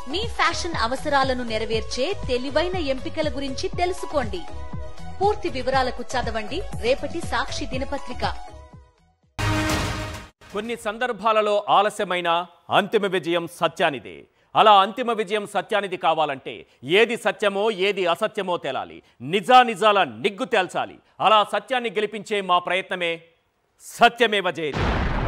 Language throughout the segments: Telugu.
మీ ఫ్యాషన్ అవసరాలను నెరవేర్చే తెలివైన ఎంపికల గురించి తెలుసుకోండి పూర్తి వివరాలకు చదవండి రేపటి సాక్షి దినపత్రిక కొన్ని సందర్భాలలో ఆలస్యమైన అంతిమ విజయం సత్యానిదే అలా అంతిమ విజయం సత్యానిది కావాలంటే ఏది సత్యమో ఏది అసత్యమో తేలాలి నిజానిజాల నిగ్గు తేల్చాలి అలా సత్యాన్ని గెలిపించే మా ప్రయత్నమే సత్యమేవ జయతి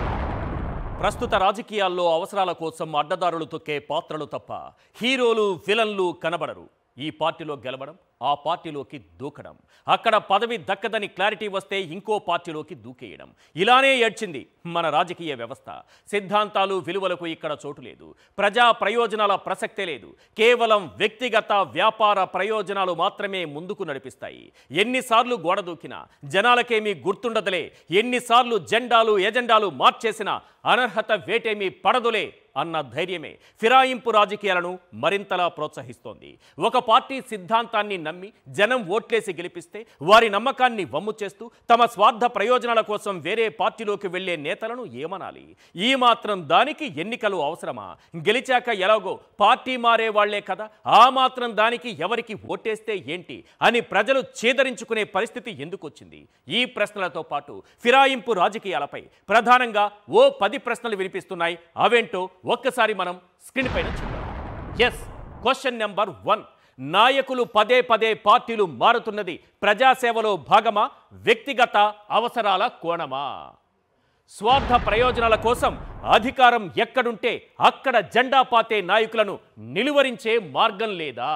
ప్రస్తుత రాజకీయాల్లో అవసరాల కోసం అడ్డదారులు తొక్కే పాత్రలు తప్ప హీరోలు విలన్లు కనబడరు ఈ పార్టీలో గెలవడం ఆ పార్టీలోకి దూకడం అక్కడ పదవి దక్కదని క్లారిటీ వస్తే ఇంకో పార్టీలోకి దూకేయడం ఇలానే ఏడ్చింది మన రాజకీయ వ్యవస్థ సిద్ధాంతాలు విలువలకు ఇక్కడ చోటు లేదు ప్రజా ప్రయోజనాల ప్రసక్తే లేదు కేవలం వ్యక్తిగత వ్యాపార ప్రయోజనాలు మాత్రమే ముందుకు నడిపిస్తాయి ఎన్నిసార్లు గోడ దూకినా జనాలకేమీ గుర్తుండదులే ఎన్నిసార్లు జెండాలు ఎజెండాలు మార్చేసినా అనర్హత వేటేమీ పడదులే అన్న ధైర్యమే ఫిరాయింపు రాజకీయాలను మరింతలా ప్రోత్సహిస్తోంది ఒక పార్టీ సిద్ధాంతాన్ని నమ్మి జనం ఓట్లేసి గెలిపిస్తే వారి నమ్మకాన్ని వమ్ము చేస్తూ తమ స్వార్థ ప్రయోజనాల కోసం వేరే పార్టీలోకి వెళ్లే నేతలను ఏమనాలి ఈ మాత్రం దానికి ఎన్నికలు అవసరమా గెలిచాక ఎలాగో పార్టీ మారే వాళ్లే కదా ఆ మాత్రం దానికి ఎవరికి ఓటేస్తే ఏంటి అని ప్రజలు చేదరించుకునే పరిస్థితి ఎందుకు వచ్చింది ఈ ప్రశ్నలతో పాటు ఫిరాయింపు రాజకీయాలపై ప్రధానంగా ఓ పది ప్రశ్నలు వినిపిస్తున్నాయి అవేంటో ఒక్కసారి మనం స్క్రీన్ పైన చూద్దాం ఎస్ క్వశ్చన్ నెంబర్ వన్ నాయకులు పదే పదే పార్టీలు మారుతున్నది ప్రజాసేవలో భాగమా వ్యక్తిగత అవసరాల కోణమా స్వార్థ ప్రయోజనాల కోసం అధికారం ఎక్కడుంటే అక్కడ జెండా పాతే నాయకులను నిలువరించే మార్గం లేదా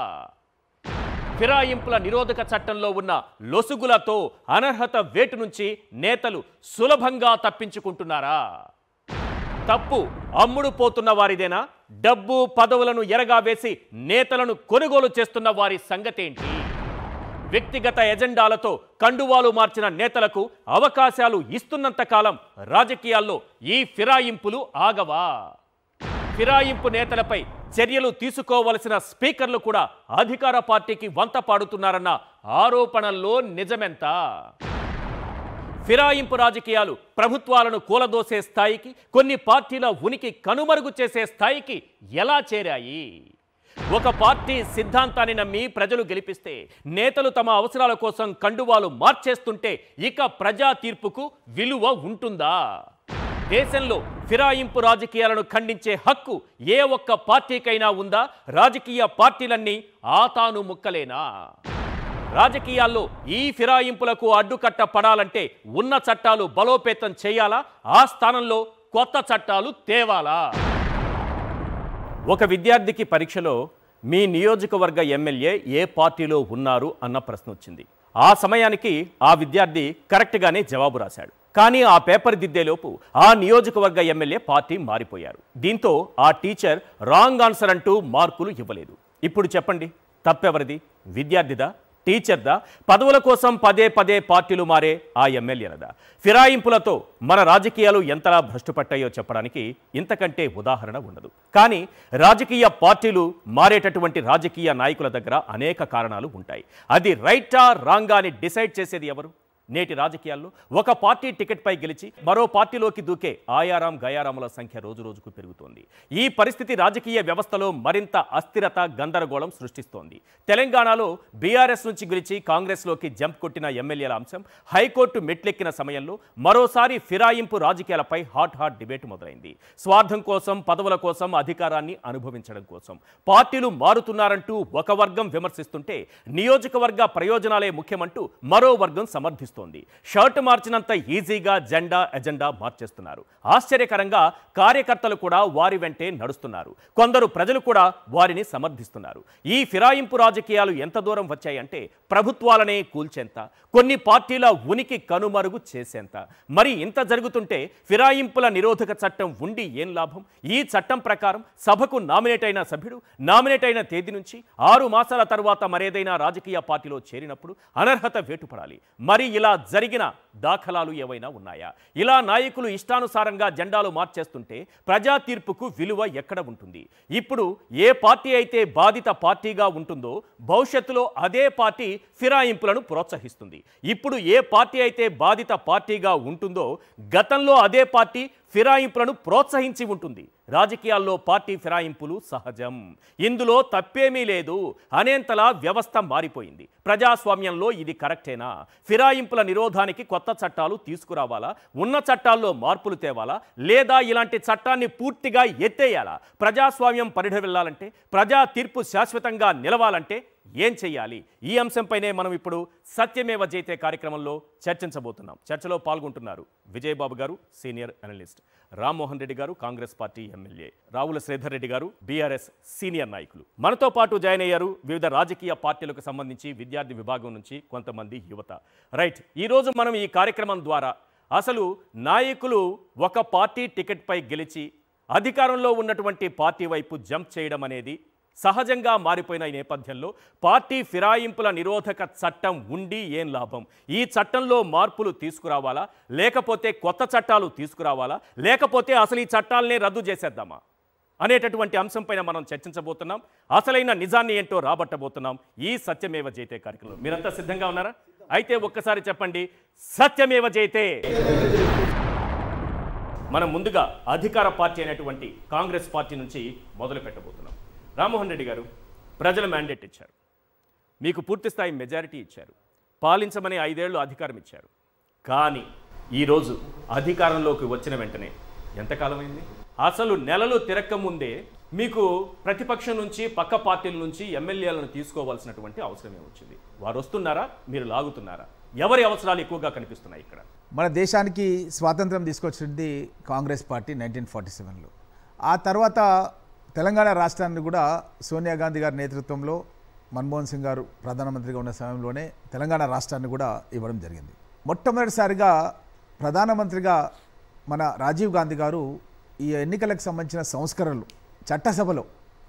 ఫిరాయింపుల నిరోధక చట్టంలో ఉన్న లొసుగులతో అనర్హత వేటు నుంచి నేతలు సులభంగా తప్పించుకుంటున్నారా తప్పు అమ్ముడు పోతున్న వారిదేనా డబ్బు పదవులను ఎరగా వేసి నేతలను కొనుగోలు చేస్తున్న వారి సంగతేంటి వ్యక్తిగత ఎజెండాలతో కండువాలు మార్చిన నేతలకు అవకాశాలు ఇస్తున్నంత కాలం రాజకీయాల్లో ఈ ఫిరాయింపులు ఆగవా ఫిరాయింపు నేతలపై చర్యలు తీసుకోవలసిన స్పీకర్లు కూడా అధికార పార్టీకి వంత పాడుతున్నారన్న ఆరోపణల్లో నిజమెంత ఫిరాయింపు రాజకీయాలు ప్రభుత్వాలను కూలదోసే స్థాయికి కొన్ని పార్టీల ఉనికి కనుమరుగు చేసే స్థాయికి ఎలా చేరాయి ఒక పార్టీ సిద్ధాంతాన్ని నమ్మి ప్రజలు గెలిపిస్తే నేతలు తమ అవసరాల కోసం కండువాలు మార్చేస్తుంటే ఇక ప్రజా తీర్పుకు విలువ ఉంటుందా దేశంలో ఫిరాయింపు రాజకీయాలను ఖండించే హక్కు ఏ ఒక్క పార్టీకైనా ఉందా రాజకీయ పార్టీలన్నీ ఆతాను ముక్కలేనా రాజకీయాల్లో ఈ ఫిరాయింపులకు అడ్డుకట్ట పడాలంటే ఉన్న చట్టాలు బలోపేతం చేయాలా ఆ స్థానంలో కొత్త చట్టాలు తేవాలా ఒక విద్యార్థికి పరీక్షలో మీ నియోజకవర్గ ఎమ్మెల్యే ఏ పార్టీలో ఉన్నారు అన్న ప్రశ్న వచ్చింది ఆ సమయానికి ఆ విద్యార్థి కరెక్ట్గానే జవాబు రాశాడు కానీ ఆ పేపర్ దిద్దేలోపు ఆ నియోజకవర్గ ఎమ్మెల్యే పార్టీ మారిపోయారు దీంతో ఆ టీచర్ రాంగ్ ఆన్సర్ అంటూ మార్కులు ఇవ్వలేదు ఇప్పుడు చెప్పండి తప్పెవరిది విద్యార్థిదా టీచర్దా పదవుల కోసం పదే పదే పార్టీలు మారే ఆ ఎమ్మెల్యేలదా ఫిరాయింపులతో మన రాజకీయాలు ఎంతలా భ్రష్టుపట్టాయో చెప్పడానికి ఇంతకంటే ఉదాహరణ ఉండదు కానీ రాజకీయ పార్టీలు మారేటటువంటి రాజకీయ నాయకుల దగ్గర అనేక కారణాలు ఉంటాయి అది రైటా రాంగా అని డిసైడ్ చేసేది ఎవరు నేటి రాజకీయాల్లో ఒక పార్టీ టికెట్పై గెలిచి మరో పార్టీలోకి దూకే ఆయారాం గయారాముల సంఖ్య రోజు రోజుకు పెరుగుతోంది ఈ పరిస్థితి రాజకీయ వ్యవస్థలో మరింత అస్థిరత గందరగోళం సృష్టిస్తోంది తెలంగాణలో బీఆర్ఎస్ నుంచి గెలిచి కాంగ్రెస్లోకి జంప్ కొట్టిన ఎమ్మెల్యేల అంశం హైకోర్టు మెట్లెక్కిన సమయంలో మరోసారి ఫిరాయింపు రాజకీయాలపై హాట్ హాట్ డిబేట్ మొదలైంది స్వార్థం కోసం పదవుల కోసం అధికారాన్ని అనుభవించడం కోసం పార్టీలు మారుతున్నారంటూ ఒక వర్గం విమర్శిస్తుంటే నియోజకవర్గ ప్రయోజనాలే ముఖ్యమంటూ మరో వర్గం సమర్థిస్తోంది షర్ట్ మార్చినంత ఈజీగా జెండా ఎజెండా మార్చేస్తున్నారు ఆశ్చర్యకరంగా కార్యకర్తలు కూడా వారి వెంటే నడుస్తున్నారు కొందరు ప్రజలు కూడా వారిని సమర్థిస్తున్నారు ఈ ఫిరాయింపు రాజకీయాలు ఎంత దూరం వచ్చాయంటే ప్రభుత్వాలనే కూల్చేంత కొన్ని పార్టీల ఉనికి కనుమరుగు చేసేంత మరి ఇంత జరుగుతుంటే ఫిరాయింపుల నిరోధక చట్టం ఉండి ఏం లాభం ఈ చట్టం ప్రకారం సభకు నామినేట్ అయిన సభ్యుడు నామినేట్ అయిన తేదీ నుంచి ఆరు మాసాల తర్వాత మరేదైనా రాజకీయ పార్టీలో చేరినప్పుడు అనర్హత వేటుపడాలి మరి ఇలా జరిగిన దాఖలాలు ఏవైనా ఉన్నాయా ఇలా నాయకులు ఇష్టానుసారంగా జెండాలు మార్చేస్తుంటే ప్రజా తీర్పుకు విలువ ఎక్కడ ఉంటుంది ఇప్పుడు ఏ పార్టీ అయితే బాధిత పార్టీగా ఉంటుందో భవిష్యత్తులో అదే పార్టీ ఫిరాయింపులను ప్రోత్సహిస్తుంది ఇప్పుడు ఏ పార్టీ అయితే బాధిత పార్టీగా ఉంటుందో గతంలో అదే పార్టీ ఫిరాయింపులను ప్రోత్సహించి ఉంటుంది రాజకీయాల్లో పార్టీ ఫిరాయింపులు సహజం ఇందులో తప్పేమీ లేదు అనేంతలా వ్యవస్థ మారిపోయింది ప్రజాస్వామ్యంలో ఇది కరెక్టేనా ఫిరాయింపుల నిరోధానికి కొత్త చట్టాలు తీసుకురావాలా ఉన్న చట్టాల్లో మార్పులు తేవాలా లేదా ఇలాంటి చట్టాన్ని పూర్తిగా ఎత్తేయాలా ప్రజాస్వామ్యం పరిఢవిల్లాలంటే ప్రజా తీర్పు శాశ్వతంగా నిలవాలంటే ఏం చెయ్యాలి ఈ అంశంపైనే మనం ఇప్పుడు సత్యమేవ జైతే కార్యక్రమంలో చర్చించబోతున్నాం చర్చలో పాల్గొంటున్నారు విజయబాబు గారు senior analyst Rammohan Reddy garu Congress party MLA Ravula Sridhar Reddy garu BRS senior నాయకులు మనతో పాటు జాయిన్ అయ్యారు వివిధ రాజకీయ పార్టీలకు సంబంధించి విద్యార్థి విభాగం నుంచి కొంతమంది యువత రైట్ ఈరోజు మనం ఈ కార్యక్రమం ద్వారా అసలు నాయకులు ఒక పార్టీ టికెట్పై గెలిచి అధికారంలో ఉన్నటువంటి పార్టీ వైపు జంప్ చేయడం అనేది సహజంగా మారిపోయిన ఈ నేపథ్యంలో పార్టీ ఫిరాయింపుల నిరోధక చట్టం ఉండి ఏం లాభం ఈ చట్టంలో మార్పులు తీసుకురావాలా లేకపోతే కొత్త చట్టాలు తీసుకురావాలా లేకపోతే అసలు ఈ చట్టాలనే రద్దు చేసేద్దామా అనేటటువంటి అంశంపైన మనం చర్చించబోతున్నాం అసలైన నిజాన్ని ఏంటో రాబట్టబోతున్నాం ఈ సత్యమేవ జైతే కార్యక్రమంలో మీరంతా సిద్ధంగా ఉన్నారా అయితే ఒక్కసారి చెప్పండి సత్యమేవ జైతే మనం ముందుగా అధికార పార్టీ అయినటువంటి కాంగ్రెస్ పార్టీ నుంచి మొదలు పెట్టబోతున్నాం రామ్మోహన్ రెడ్డి గారు ప్రజల మ్యాండేట్ ఇచ్చారు మీకు పూర్తి స్థాయి మెజారిటీ ఇచ్చారు పాలించమని ఐదేళ్లు అధికారం ఇచ్చారు కానీ ఈరోజు అధికారంలోకి వచ్చిన వెంటనే ఎంతకాలమైంది అసలు నెలలు తిరక్క ముందే మీకు ప్రతిపక్షం నుంచి పక్క పార్టీల నుంచి ఎమ్మెల్యేలను తీసుకోవాల్సినటువంటి అవసరమే వచ్చింది వారు వస్తున్నారా మీరు లాగుతున్నారా ఎవరి అవసరాలు ఎక్కువగా కనిపిస్తున్నాయి ఇక్కడ మన దేశానికి స్వాతంత్రం తీసుకొచ్చింది కాంగ్రెస్ పార్టీ నైన్టీన్ ఫార్టీ సెవెన్లో ఆ తర్వాత తెలంగాణ రాష్ట్రాన్ని కూడా సోనియా గాంధీ గారి నేతృత్వంలో మన్మోహన్ సింగ్ గారు ప్రధానమంత్రిగా ఉన్న సమయంలోనే తెలంగాణ రాష్ట్రాన్ని కూడా ఇవ్వడం జరిగింది మొట్టమొదటిసారిగా ప్రధానమంత్రిగా మన రాజీవ్ గాంధీ గారు ఈ ఎన్నికలకు సంబంధించిన సంస్కరణలు చట్టసభలో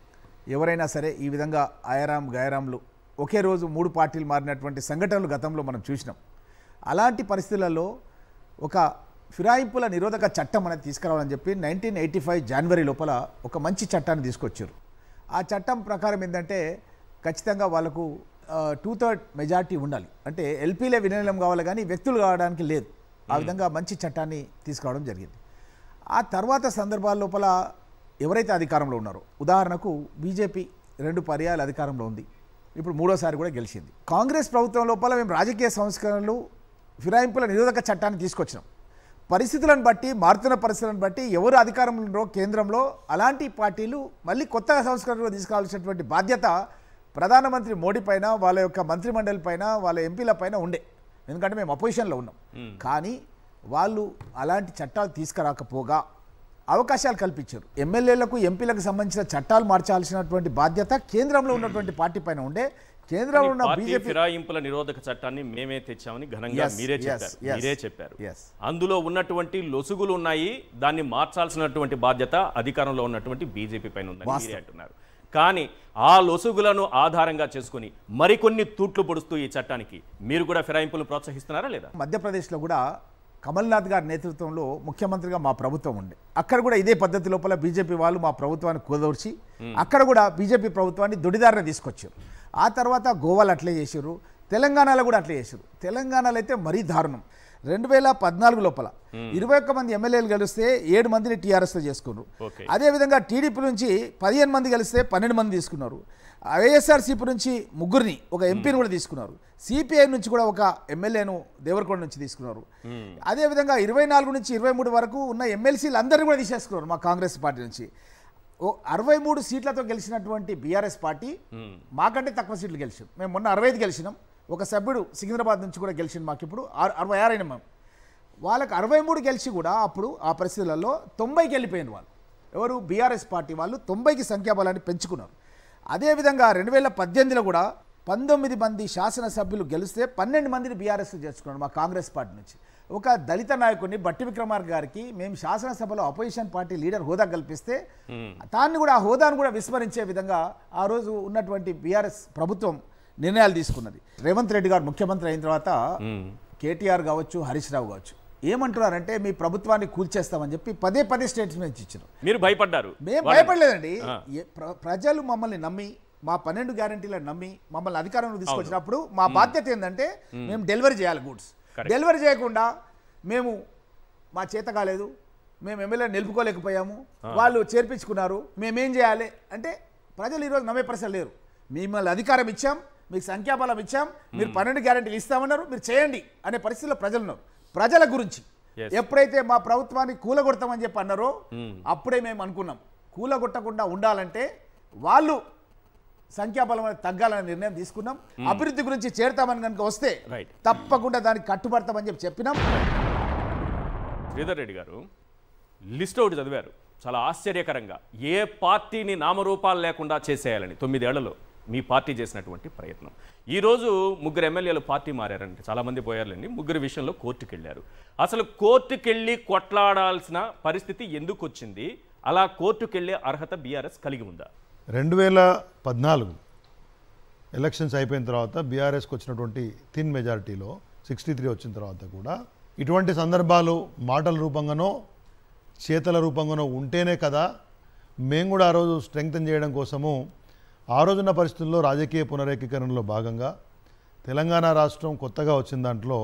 ఎవరైనా సరే ఈ విధంగా ఆయరాం గయరాంలు ఒకే రోజు మూడు పార్టీలు మారినటువంటి సంఘటనలు గతంలో మనం చూసినాం అలాంటి పరిస్థితులలో ఒక ఫిరాయింపుల నిరోధక చట్టం అనేది తీసుకురావాలని చెప్పి నైన్టీన్ ఎయిటీ ఫైవ్ జనవరి లోపల ఒక మంచి చట్టాన్ని తీసుకొచ్చారు ఆ చట్టం ప్రకారం ఏంటంటే ఖచ్చితంగా వాళ్ళకు టూ థర్డ్ మెజార్టీ ఉండాలి అంటే ఎల్పీలే వినియోగం కావాలి కానీ వ్యక్తులు కావడానికి లేదు ఆ విధంగా మంచి చట్టాన్ని తీసుకురావడం జరిగింది ఆ తర్వాత సందర్భాల లోపల ఎవరైతే అధికారంలో ఉన్నారో ఉదాహరణకు బీజేపీ రెండు పర్యాయాలు అధికారంలో ఉంది ఇప్పుడు మూడోసారి కూడా గెలిచింది కాంగ్రెస్ ప్రభుత్వం లోపల మేము రాజకీయ సంస్కరణలు ఫిరాయింపుల నిరోధక చట్టాన్ని తీసుకొచ్చినాం పరిస్థితులను బట్టి మారుతున్న పరిస్థితులను బట్టి ఎవరు అధికారంలో ఉన్నారో కేంద్రంలో అలాంటి పార్టీలు మళ్ళీ కొత్త సంస్కరణలు తీసుకురావాల్సినటువంటి బాధ్యత ప్రధానమంత్రి మోడీ పైన వాళ్ళ యొక్క మంత్రిమండలి పైన వాళ్ళ ఎంపీల పైన ఉండే ఎందుకంటే మేము అపోజిషన్లో ఉన్నాం కానీ వాళ్ళు అలాంటి చట్టాలు తీసుకురాకపోగా అవకాశాలు కల్పించారు ఎమ్మెల్యేలకు ఎంపీలకు సంబంధించిన చట్టాలు మార్చాల్సినటువంటి బాధ్యత కేంద్రంలో ఉన్నటువంటి పార్టీ పైన ఉండే కేంద్రంలో ఉన్న పార్టీ బీజేపీ ఫిరాయింపుల నిరోధక చట్టాన్ని మేమే తెచ్చామని ఘనంగా Yes, మీరే yes, చెప్పారు yes. మీరే చెప్పారు Yes. అందులో ఉన్నటువంటి లొసుగులు ఉన్నాయి దాన్ని మార్చాల్సినటువంటి బాధ్యత అధికారంలో ఉన్నటువంటి బీజేపీ పైన ఉందని మీరే వాస్తవం. అంటున్నారు కానీ ఆ లొసుగులను ఆధారంగా చేసుకుని మరికొన్ని తూట్లు పొడుస్తూ ఈ చట్టానికి మీరు కూడా ఫిరాయింపులను ప్రోత్సహిస్తున్నారా లేదా మధ్యప్రదేశ్లో కూడా కమల్నాథ్ గారి నేతృత్వంలో ముఖ్యమంత్రిగా మా ప్రభుత్వం ఉండే అక్కడ కూడా ఇదే పద్ధతి లోపల బీజేపీ వాళ్ళు మా ప్రభుత్వాన్ని కుదర్చి అక్కడ కూడా బీజేపీ ప్రభుత్వాన్ని దొడిదారిన తీసుకొచ్చారు ఆ తర్వాత గోవాలో అట్లే చేశారు తెలంగాణలో కూడా అట్లే చేశారు తెలంగాణలో అయితే మరీ దారుణం రెండు వేల పద్నాలుగు లోపల ఇరవై ఒక్క మంది ఎమ్మెల్యేలు గెలిస్తే ఏడు మందిని టీఆర్ఎస్లో చేసుకున్నారు ఓకే. అదేవిధంగా టీడీపీ నుంచి పదిహేను మంది గెలిస్తే పన్నెండు మంది తీసుకున్నారు వైఎస్ఆర్సీపీ నుంచి ముగ్గురిని ఒక ఎంపీని కూడా తీసుకున్నారు సిపిఐ నుంచి కూడా ఒక ఎమ్మెల్యేను దేవరకొండ నుంచి తీసుకున్నారు అదేవిధంగా ఇరవై నాలుగు నుంచి ఇరవై మూడు వరకు ఉన్న ఎమ్మెల్సీలు అందరినీ కూడా తీసేసుకున్నారు మా కాంగ్రెస్ పార్టీ నుంచి ఓ అరవై మూడు సీట్లతో గెలిచినటువంటి బీఆర్ఎస్ పార్టీ మాకంటే తక్కువ సీట్లు గెలిచాం మేము మొన్న అరవై ఐదు గెలిచినాం ఒక సభ్యుడు సికింద్రాబాద్ నుంచి కూడా గెలిచింది మాకు ఇప్పుడు అర- అరవై ఆరు అయినా మేము వాళ్ళకి అరవై మూడు గెలిచి కూడా అప్పుడు ఆ పరిస్థితులలో తొంభైకి వెళ్ళిపోయిన వాళ్ళు ఎవరు బీఆర్ఎస్ పార్టీ వాళ్ళు తొంభైకి సంఖ్యాబలాన్ని పెంచుకున్నారు అదేవిధంగా రెండు వేల పద్దెనిమిదిలో కూడా పంతొమ్మిది మంది శాసనసభ్యులు గెలిస్తే పన్నెండు మందిని బీఆర్ఎస్ చేసుకున్నారు మా కాంగ్రెస్ పార్టీ నుంచి ఒక దళిత నాయకుడిని బట్టి విక్రమార్క గారికి మేము శాసనసభలో అపోజిషన్ పార్టీ లీడర్ హోదా కల్పిస్తే దాన్ని కూడా ఆ హోదాను కూడా విస్మరించే విధంగా ఆ రోజు ఉన్నటువంటి బీఆర్ఎస్ ప్రభుత్వం నిర్ణయాలు తీసుకున్నది రేవంత్ రెడ్డి గారు ముఖ్యమంత్రి అయిన తర్వాత కేటీఆర్ కావచ్చు హరీష్ రావు కావచ్చు ఏమంటున్నారంటే మీ ప్రభుత్వాన్ని కూల్చేస్తామని చెప్పి పదే పదే స్టేట్మెంట్స్ ఇచ్చారు మీరు భయపడ్డారు మేము వాళ్ళని- భయపడలేదండి ఆ. ఏ- ప్ర- ప్రజలు మమ్మల్ని నమ్మి మా పన్నెండు గ్యారంటీలను నమ్మి మమ్మల్ని అధికారంలో తీసుకొచ్చినప్పుడు మా బాధ్యత ఏంటంటే మేము డెలివరీ చేయాలి గూడ్స్ Correct. డెలివరీ చేయకుండా మేము మా చేత కాలేదు మేము ఎమ్మెల్యే నిలుపుకోలేకపోయాము వాళ్ళు చేర్పించుకున్నారు మేమేం చేయాలి అంటే ప్రజలు ఈరోజు నమ్మే పరిస్థితి లేరు మిమ్మల్ని అధికారం ఇచ్చాం మీకు సంఖ్యాబలం ఇచ్చాం మీరు పన్నెండు గ్యారెంటీలు ఇస్తామన్నారు మీరు చేయండి అనే పరిస్థితిలో ప్రజలు ఉన్నారు ప్రజల గురించి Yes. ఎప్పుడైతే మా ప్రభుత్వాన్ని కూలగొడతామని చెప్పి అన్నారో అప్పుడే మేము అనుకున్నాం కూలగొట్టకుండా ఉండాలంటే వాళ్ళు సంఖ్యాబలం అనేది తగ్గాలనే నిర్ణయం తీసుకున్నాం అభివృద్ధి గురించి చేరతామని కనుక వస్తే Right. తప్పకుండా దానికి కట్టుబడతామని చెప్పి చెప్పినాం శ్రీధర్ రెడ్డి గారు లిస్ట్ ఒకటి చదివారు చాలా ఆశ్చర్యకరంగా ఏ పార్టీని నామరూపాలు లేకుండా చేసేయాలని తొమ్మిదేళ్లలో మీ పార్టీ చేసినటువంటి ప్రయత్నం ఈరోజు ముగ్గురు ఎమ్మెల్యేలు పార్టీ మారారంటే చాలామంది పోయారులేండి ముగ్గురు విషయంలో కోర్టుకు వెళ్ళారు అసలు కోర్టుకు వెళ్ళి కొట్లాడాల్సిన పరిస్థితి ఎందుకు వచ్చింది అలా కోర్టుకు వెళ్ళే అర్హత బీఆర్ఎస్ కలిగి ఉందా రెండు వేల పద్నాలుగు ఎలక్షన్స్ అయిపోయిన తర్వాత బీఆర్ఎస్కి వచ్చినటువంటి థిన్ మెజారిటీలో సిక్స్టీ త్రీ వచ్చిన తర్వాత కూడా ఇటువంటి సందర్భాలు మాటల రూపంగానో చేతల రూపంగానో ఉంటేనే కదా మేము కూడా ఆ రోజు స్ట్రెంగ్తన్ చేయడం కోసము ఆ రోజున్న పరిస్థితుల్లో రాజకీయ పునరేకీకరణలో భాగంగా తెలంగాణ రాష్ట్రం కొత్తగా వచ్చిన దాంట్లో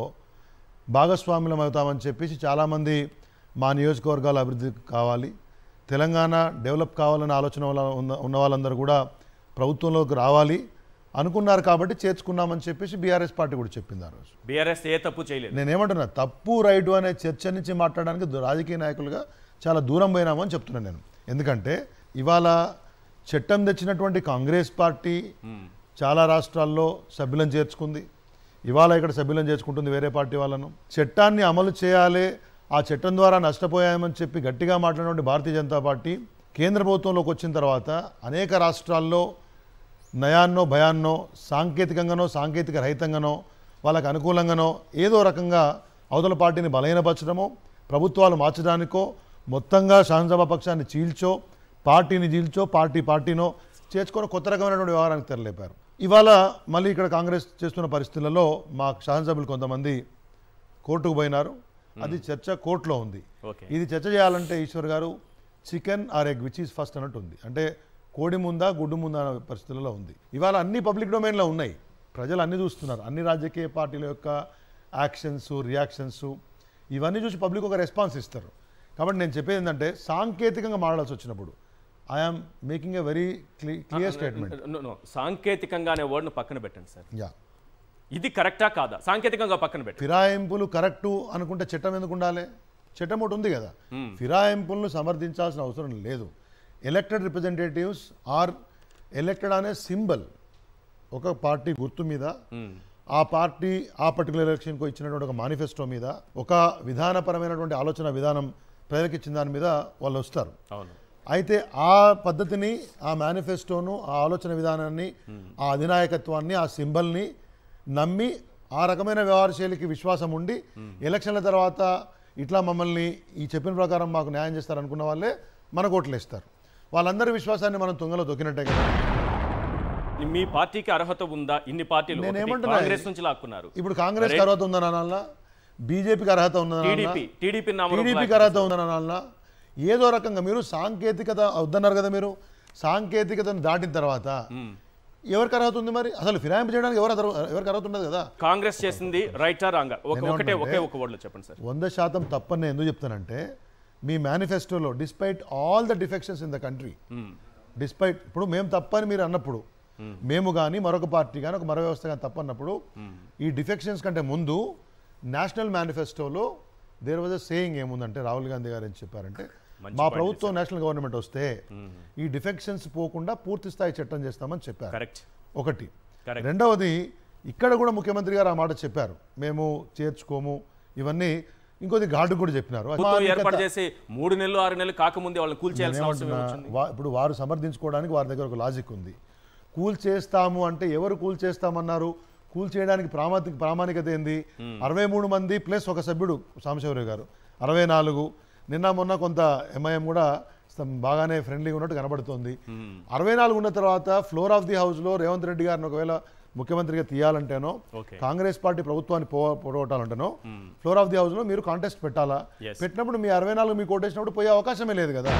భాగస్వాములం అవుతామని చెప్పేసి చాలామంది మా నియోజకవర్గాల అభివృద్ధి కావాలి తెలంగాణ డెవలప్ కావాలనే ఆలోచన వల్ల ఉన్న ఉన్న వాళ్ళందరూ కూడా ప్రభుత్వంలోకి రావాలి అనుకున్నారు కాబట్టి చేర్చుకున్నామని చెప్పేసి బీఆర్ఎస్ పార్టీ కూడా చెప్పింది ఆ రోజు బీఆర్ఎస్ ఏ తప్పు చేయలేదు నేనేమంటున్నా తప్పు రైటు అనే చర్చ నుంచి మాట్లాడడానికి దు- రాజకీయ నాయకులుగా చాలా దూరం పోయినాము అని చెప్తున్నాను నేను ఎందుకంటే ఇవాళ చట్టం తెచ్చినటువంటి కాంగ్రెస్ పార్టీ చాలా రాష్ట్రాల్లో సభ్యులను చేర్చుకుంది ఇవాళ ఇక్కడ సభ్యులను చేర్చుకుంటుంది వేరే పార్టీ వాళ్ళను చట్టాన్ని అమలు చేయాలి ఆ చట్టం ద్వారా నష్టపోయామని చెప్పి గట్టిగా మాట్లాడినటువంటి భారతీయ జనతా పార్టీ కేంద్ర ప్రభుత్వంలోకి వచ్చిన తర్వాత అనేక రాష్ట్రాల్లో నయాన్నో భయాన్నో సాంకేతికంగానో సాంకేతిక రహితంగానో వాళ్ళకు అనుకూలంగానో ఏదో రకంగా అవతల పార్టీని బలహీనపరచడమో ప్రభుత్వాలు మార్చడానికో మొత్తంగా శాసనసభ పక్షాన్ని చీల్చో పార్టీని చీల్చో పార్టీ పార్టీనో చేర్చుకొని కొత్త రకమైనటువంటి వ్యవహారానికి తెరలేపారు ఇవాళ మళ్ళీ ఇక్కడ కాంగ్రెస్ చేస్తున్న పరిస్థితులలో మా శాసనసభ్యులు కొంతమంది కోర్టుకు పోయినారు అది చర్చ కోర్టులో ఉంది ఓకే ఇది చర్చ చేయాలంటే Eshwar garu chicken or egg which is first అన్నట్టు ఉంది అంటే కోడి ముందా గుడ్డు ముందా అనే పరిస్థితులలో ఉంది ఇవాళ అన్ని పబ్లిక్ డొమైన్లో ఉన్నాయి ప్రజలు అన్ని చూస్తున్నారు అన్ని రాజకీయ పార్టీల యొక్క యాక్షన్స్ రియాక్షన్స్ ఇవన్నీ చూసి పబ్లిక్ ఒక రెస్పాన్స్ ఇస్తారు కాబట్టి నేను చెప్పేది ఏంటంటే సాంకేతికంగా మాట్లాడాల్సి వచ్చినప్పుడు I am making a very clear statement No, no. సాంకేతికంగా అనే వర్డ్ను పక్కన పెట్టండి సార్ యా ఇది కరెక్టా కాదా సాంకేతికంగా పక్కన పెట్టండి ఫిరాయింపులు కరెక్టు అనుకుంటే చట్టం ఎందుకు ఉండాలి చట్టం ఒకటి ఉంది కదా ఫిరాయింపులను సమర్థించాల్సిన అవసరం లేదు ఎలక్టెడ్ రిప్రజెంటేటివ్స్ ఆర్ ఎలక్టెడ్ అనే సింబల్ ఒక పార్టీ గుర్తు మీద ఆ పార్టీ ఆ పర్టికులర్ ఎలక్షన్కు ఇచ్చినటువంటి ఒక మేనిఫెస్టో మీద ఒక విధానపరమైనటువంటి ఆలోచన విధానం ప్రజలకు ఇచ్చిన దాని మీద వాళ్ళు వస్తారు అవును అయితే ఆ పద్ధతిని ఆ మేనిఫెస్టోను ఆ ఆలోచన విధానాన్ని ఆ అధినాయకత్వాన్ని ఆ సింబల్ని నమ్మి ఆ రకమైన వ్యవహార శైలికి విశ్వాసం ఉండి ఎలక్షన్ల తర్వాత ఇట్లా మమ్మల్ని ఈ చెప్పిన ప్రకారం మాకు న్యాయం చేస్తారు అనుకున్న వాళ్ళే మన ఓట్లు వేస్తారు వాళ్ళందరి విశ్వాసాన్ని మనం తుంగలో దొక్కినట్టే కదా మీ పార్టీకి అర్హత ఉందా ఇన్ని పార్టీలు నేను ఒకటి ఏమంటున్నా? కాంగ్రెస్ నుంచి లాక్కున్నారు ఇప్పుడు కాంగ్రెస్కి అర్హత ఉందని అనాలనా బీజేపీకి అర్హత ఉందని టీడీపీ టీడీపీ టీడీపీకి అర్హత ఉందని అనాలనా ఏదో రకంగా మీరు సాంకేతికత వద్దన్నారు కదా మీరు సాంకేతికతను దాటిన తర్వాత ఎవరికి అర్హత ఉంది మరి అసలు ఫిరాయింపు చేయడానికి ఎవరు అర్హత- ఎవరికి అర్హత ఉండదు కదా కాంగ్రెస్ చేసింది రైటా రాంగా ఒక ఒకటే ఒకే ఒక వర్డ్లో చెప్పండి సార్ వంద శాతం తప్పని నేను ఎందుకు చెప్తానంటే మీ మేనిఫెస్టోలో despite all the defections in the country despite ఇప్పుడు మేము తప్పని మీరు అన్నప్పుడు మేము కానీ మరొక పార్టీ కానీ ఒక మరో వ్యవస్థ కానీ తప్పన్నప్పుడు ఈ డిఫెక్షన్స్ కంటే ముందు నేషనల్ మేనిఫెస్టోలో దేర్ వాజ్ అ సేయింగ్ ఏముందంటే రాహుల్ గాంధీ గారు ఏం చెప్పారంటే మా ప్రభుత్వం నేషనల్ గవర్నమెంట్ వస్తే ఈ డిఫెక్షన్స్ పోకుండా పూర్తి స్థాయి చట్టం చేస్తామని చెప్పారు కరెక్ట్ ఒకటి Correct. రెండవది ఇక్కడ కూడా ముఖ్యమంత్రి గారు ఆ మాట చెప్పారు మేము చేర్చుకోము ఇవన్నీ ఇంకొద్ది ఘాటు కూడా చెప్పినారు ప్రభుత్వం ఏర్పాటు చేసి మూడు నెలలు ఆరు నెలలు కాకముందే వాళ్ళని కూల్ చేయాల్సిన అవసరం నేనేమంటున్నా, వచ్చింది వా- ఇప్పుడు వారు సమర్థించుకోవడానికి వారి దగ్గర ఒక లాజిక్ ఉంది కూల్ చేస్తాము అంటే ఎవరు కూల్ చేస్తామన్నారు కూల్ చేయడానికి ప్రామాణిక ప్రామాణికత ఏంది అరవై మూడు మంది ప్లస్ ఒక సభ్యుడు సాంబశివరావు గారు అరవై నాలుగు నిన్న మొన్న కొంత ఎంఐఎం కూడా సం- బాగానే ఫ్రెండ్లీగా ఉన్నట్టు కనబడుతోంది అరవై నాలుగు ఉన్న తర్వాత ఫ్లోర్ ఆఫ్ ది హౌస్లో రేవంత్ రెడ్డి గారిని ఒకవేళ ముఖ్యమంత్రిగా తీయాలంటేనో Okay. కాంగ్రెస్ పార్టీ ప్రభుత్వాన్ని పో పొడగొట్టాలంటేనో ఫ్లోర్ ఆఫ్ ది హౌస్లో మీరు కాంటెస్ట్ పెట్టాలా Yes. పెట్టినప్పుడు మీ అరవై నాలుగు మీకు ఓటేసినప్పుడు పోయే అవకాశమే లేదు కదా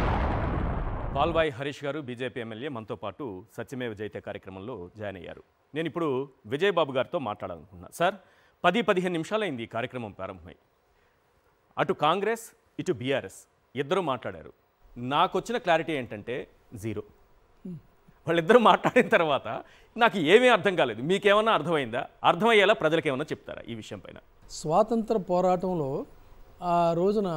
పాల్బాయ్ హరీష్ గారు బీజేపీ ఎమ్మెల్యే మనతో పాటు సత్యమేవ జైతే కార్యక్రమంలో జాయిన్ అయ్యారు నేను ఇప్పుడు విజయబాబు గారితో మాట్లాడాలనుకుంటున్నా సార్ పది పదిహేను నిమిషాలైంది ఈ కార్యక్రమం ప్రారంభమై అటు కాంగ్రెస్ ఇటు బీఆర్ఎస్ ఇద్దరు మాట్లాడారు నాకు వచ్చిన క్లారిటీ ఏంటంటే జీరో వాళ్ళిద్దరూ మాట్లాడిన తర్వాత నాకు ఏమీ అర్థం కాలేదు మీకేమన్నా అర్థమైందా అర్థమయ్యేలా ప్రజలకు ఏమన్నా చెప్తారా ఈ విషయం పైన స్వాతంత్ర పోరాటంలో ఆ రోజున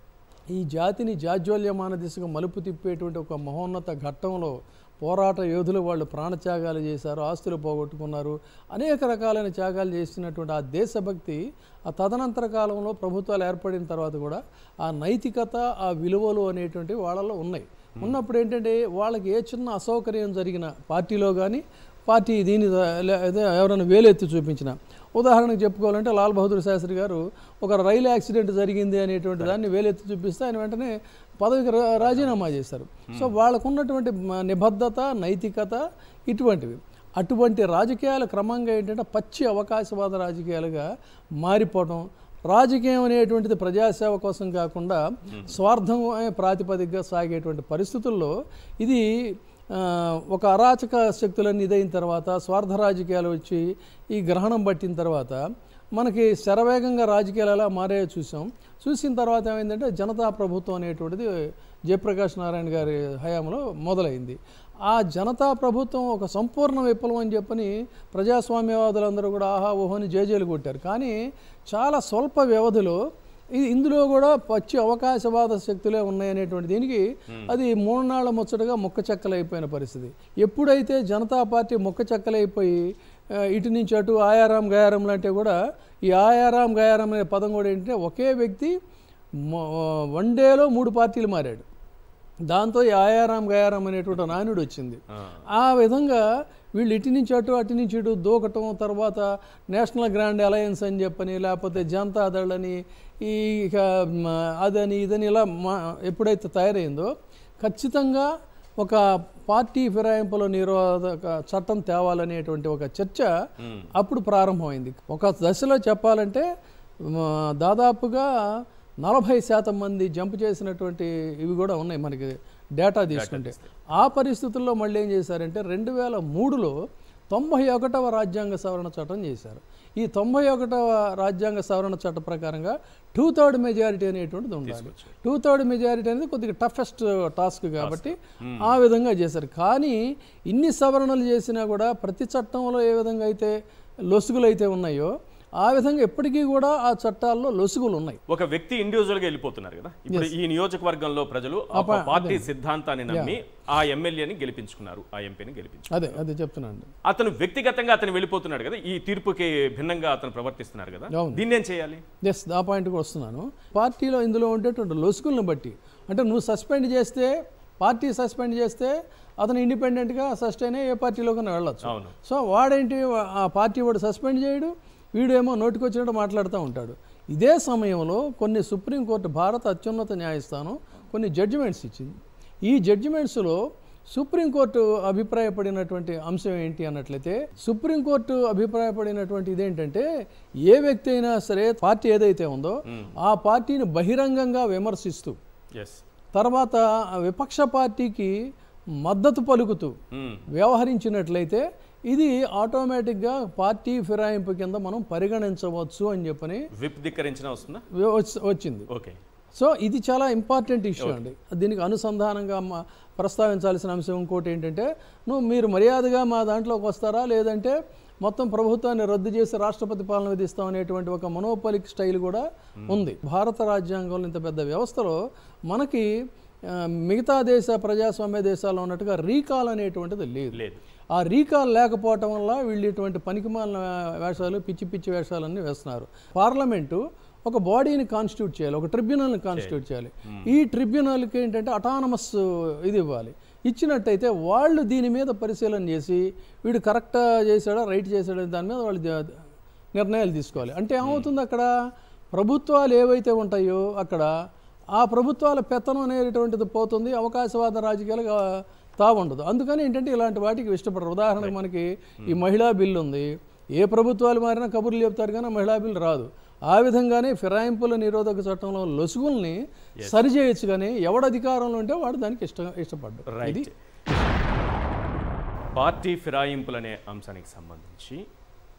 ఈ జాతిని జాజ్వల్యమాన దిశగా మలుపు తిప్పేటువంటి ఒక మహోన్నత ఘట్టంలో పోరాట యోధులు వాళ్ళు ప్రాణత్యాగాలు చేశారు ఆస్తులు పోగొట్టుకున్నారు అనేక రకాలైన త్యాగాలు చేసినటువంటి ఆ దేశభక్తి ఆ తదనంతర కాలంలో ప్రభుత్వాలు ఏర్పడిన తర్వాత కూడా ఆ నైతికత ఆ విలువలు అనేటువంటివి వాళ్ళలో ఉన్నాయి ఉన్నప్పుడు ఏంటంటే వాళ్ళకి ఏ చిన్న అసౌకర్యం జరిగిన పార్టీలో కానీ పార్టీ దీని లే- అదే ఎవరైనా వేలెత్తి చూపించిన ఉదాహరణకు చెప్పుకోవాలంటే లాల్ బహదూర్ శాస్త్రి గారు ఒక రైలు యాక్సిడెంట్ జరిగింది అనేటువంటి దాన్ని వేలెత్తి చూపిస్తే ఆయన వెంటనే పదవికి రా- రాజీనామా చేశారు సో వాళ్ళకు ఉన్నటువంటి మ- నిబద్ధత నైతికత ఇటువంటివి అటువంటి రాజకీయాలు క్రమంగా ఏంటంటే పచ్చి అవకాశవాద రాజకీయాలుగా మారిపోవడం రాజకీయం అనేటువంటిది ప్రజాసేవ కోసం కాకుండా స్వార్థం అనే ప్రాతిపదికగా సాగేటువంటి పరిస్థితుల్లో ఇది ఆ, ఒక అరాచక శక్తులన్నీ ఇదైన తర్వాత స్వార్థ రాజకీయాలు వచ్చి ఈ గ్రహణం పట్టిన తర్వాత మనకి శరవేగంగా రాజకీయాలు ఎలా మారాయో చూసాం చూసిన తర్వాత ఏమైందంటే జనతా ప్రభుత్వం అనేటువంటిది జయప్రకాష్ నారాయణ గారి హయాంలో మొదలైంది ఆ జనతా ప్రభుత్వం ఒక సంపూర్ణ విప్లవం అని చెప్పని ప్రజాస్వామ్యవాదులందరూ కూడా ఆహా ఓహోని జేజేలు కొట్టారు కానీ చాలా స్వల్ప వ్యవధిలో ఇది ఇందులో కూడా పచ్చి అవకాశవాద శక్తులే ఉన్నాయనేటువంటి దీనికి అది మూడు నాళ్ళ ముచ్చటగా మొక్క చెక్కలైపోయిన పరిస్థితి ఎప్పుడైతే జనతా పార్టీ మొక్క చెక్కలైపోయి ఆ, ఇటు నుంచి అటు ఆయారాం గయారం లాంటి కూడా ఈ ఆయారాం గయారం అనే పదం కూడా ఏంటంటే ఒకే వ్యక్తి మొ- వన్ డేలో మూడు పార్టీలు మారాడు దాంతో ఈ ఆయారాం గయారాం అనేటువంటి నానుడు వచ్చింది ఆ విధంగా వీళ్ళు ఇటు నుంచి అటు అటు నుంచి ఇటు దూకటం తర్వాత నేషనల్ గ్రాండ్ అలయన్స్ అని చెప్పని లేకపోతే జనతా దళ్ అని ఈ ఇక మ, అదని ఇదని ఇలా మా ఎప్పుడైతే తయారైందో ఖచ్చితంగా ఒక పార్టీ ఫిరాయింపుల నిరోధక చట్టం తేవాలనేటువంటి ఒక చర్చ అప్పుడు ప్రారంభమైంది ఒక దశలో చెప్పాలంటే మ, దాదాపుగా నలభై శాతం మంది జంప్ చేసినటువంటి ఇవి కూడా ఉన్నాయి మనకి డేటా తీసుకుంటే ఆ పరిస్థితుల్లో మళ్ళీ ఏం చేశారంటే రెండు వేల మూడులో తొంభై ఒకటవ రాజ్యాంగ సవరణ చట్టం చేశారు ఈ తొంభై ఒకటవ రాజ్యాంగ సవరణ చట్టం ప్రకారంగా టూ థర్డ్ మెజారిటీ అనేటువంటిది ఉండాలి టూ థర్డ్ మెజారిటీ అనేది కొద్దిగా టఫెస్ట్ టాస్క్ కాబట్టి ఆ విధంగా చేశారు కానీ ఇన్ని సవరణలు చేసినా కూడా ప్రతి చట్టంలో ఏ విధంగా అయితే లొసుగులు అయితే ఉన్నాయో ఆ విధంగా ఎప్పటికీ కూడా ఆ చట్టాల్లో లొసుగులు ఉన్నాయి ఒక వ్యక్తి ఇండివిజువల్ గా వెళ్ళిపోతున్నారు కదా ఇప్పుడు ఈ నియోజకవర్గంలో ప్రజలు ఒక పార్టీ సిద్ధాంతాన్ని నమ్మి ఆ ఎమ్మెల్యేని గెలిపించుకున్నారు ఆ ఎంపీని గెలిపించుకున్నారు అదే అదే చెప్తున్నాను అతను వ్యక్తిగతంగా అతను వెళ్ళిపోతున్నాడు కదా ఈ తీర్పుకి భిన్నంగా అతను ప్రవర్తిస్తున్నారు కదా అవును. దీన్ని ఏం చేయాలి ఎస్ ఆ పాయింట్కి వస్తున్నాను పార్టీలో ఇందులో ఉండేటువంటి లొసుగులను బట్టి అంటే నువ్వు సస్పెండ్ చేస్తే పార్టీ సస్పెండ్ చేస్తే అతను ఇండిపెండెంట్గా సస్టైన్ అయ్యి ఏ పార్టీలోకైనా వెళ్ళొచ్చు అవును. సో వాడేంటి ఆ పార్టీ వాడు సస్పెండ్ చేయడు వీడేమో నోటికొచ్చినట్టు మాట్లాడుతూ ఉంటాడు ఇదే సమయంలో కొన్ని సుప్రీంకోర్టు భారత అత్యున్నత న్యాయస్థానం కొన్ని జడ్జిమెంట్స్ ఇచ్చింది ఈ జడ్జిమెంట్స్లో సుప్రీంకోర్టు అభిప్రాయపడినటువంటి అంశం ఏంటి అన్నట్లయితే సుప్రీంకోర్టు అభిప్రాయపడినటువంటి ఇదేంటంటే ఏ వ్యక్తి అయినా సరే పార్టీ ఏదైతే ఉందో ఆ పార్టీని బహిరంగంగా విమర్శిస్తూ ఎస్ తర్వాత ఆ విపక్ష పార్టీకి మద్దతు పలుకుతూ వ్యవహరించినట్లయితే ఇది ఆటోమేటిక్గా పార్టీ ఫిరాయింపు కింద మనం పరిగణించవచ్చు అని చెప్పని విప్ ధిక్కరించిన వస్తుందా వచ్చి- వచ్చింది ఓకే సో ఇది చాలా ఇంపార్టెంట్ ఇష్యూ అండి దీనికి అనుసంధానంగా మా ప్రస్తావించాల్సిన అంశం ఇంకోటి ఏంటంటే నువ్వు మీరు మర్యాదగా మా దాంట్లోకి వస్తారా లేదంటే మొత్తం ప్రభుత్వాన్ని రద్దు చేసి రాష్ట్రపతి పాలన విధిస్తాం అనేటువంటి ఒక మనోపలిక్ స్టైల్ కూడా ఉంది భారత రాజ్యాంగంలో ఇంత పెద్ద వ్యవస్థలో మనకి ఆ, మిగతా దేశ ప్రజాస్వామ్య దేశాల్లో ఉన్నట్టుగా రీకాల్ అనేటువంటిది లేదు లేదు ఆ రీకాల్ లేకపోవటం వల్ల వీళ్ళు ఇటువంటి పనికిమాలిన వేషాలు పిచ్చి పిచ్చి వేషాలన్నీ వేస్తున్నారు పార్లమెంటు ఒక బాడీని కాన్స్టిట్యూట్ చేయాలి ఒక ట్రిబ్యునల్ని కాన్స్టిట్యూట్ చేయాలి ఈ ట్రిబ్యునల్కి ఏంటంటే అటానమస్ ఇది ఇవ్వాలి ఇచ్చినట్టయితే వాళ్ళు దీని మీద పరిశీలన చేసి వీడు కరెక్ట్ చేశాడా రైట్ చేశాడా దాని మీద వాళ్ళు ద- నిర్ణయాలు తీసుకోవాలి అంటే ఏమవుతుంది అక్కడ ప్రభుత్వాలు ఏవైతే ఉంటాయో అక్కడ ఆ ప్రభుత్వాల పెత్తనం అనేటువంటిది పోతుంది అవకాశవాద రాజకీయాలు తావుండదు అందుకని ఏంటంటే ఇలాంటి వాటికి ఇష్టపడరు ఉదాహరణకు మనకి ఈ మహిళా బిల్లు ఉంది ఏ ప్రభుత్వాలు మారినా కబుర్లు చెప్తారు కానీ ఆ మహిళా బిల్లు రాదు ఆ విధంగానే ఫిరాయింపుల నిరోధక చట్టంలో లొసుగుల్ని సరిచేయచ్చు కానీ ఎవడ అధికారంలో ఉంటే వాడు దానికి ఇష్ట ఇష్టపడ్డు రైట్ పార్టీ ఫిరాయింపులు అనే అంశానికి సంబంధించి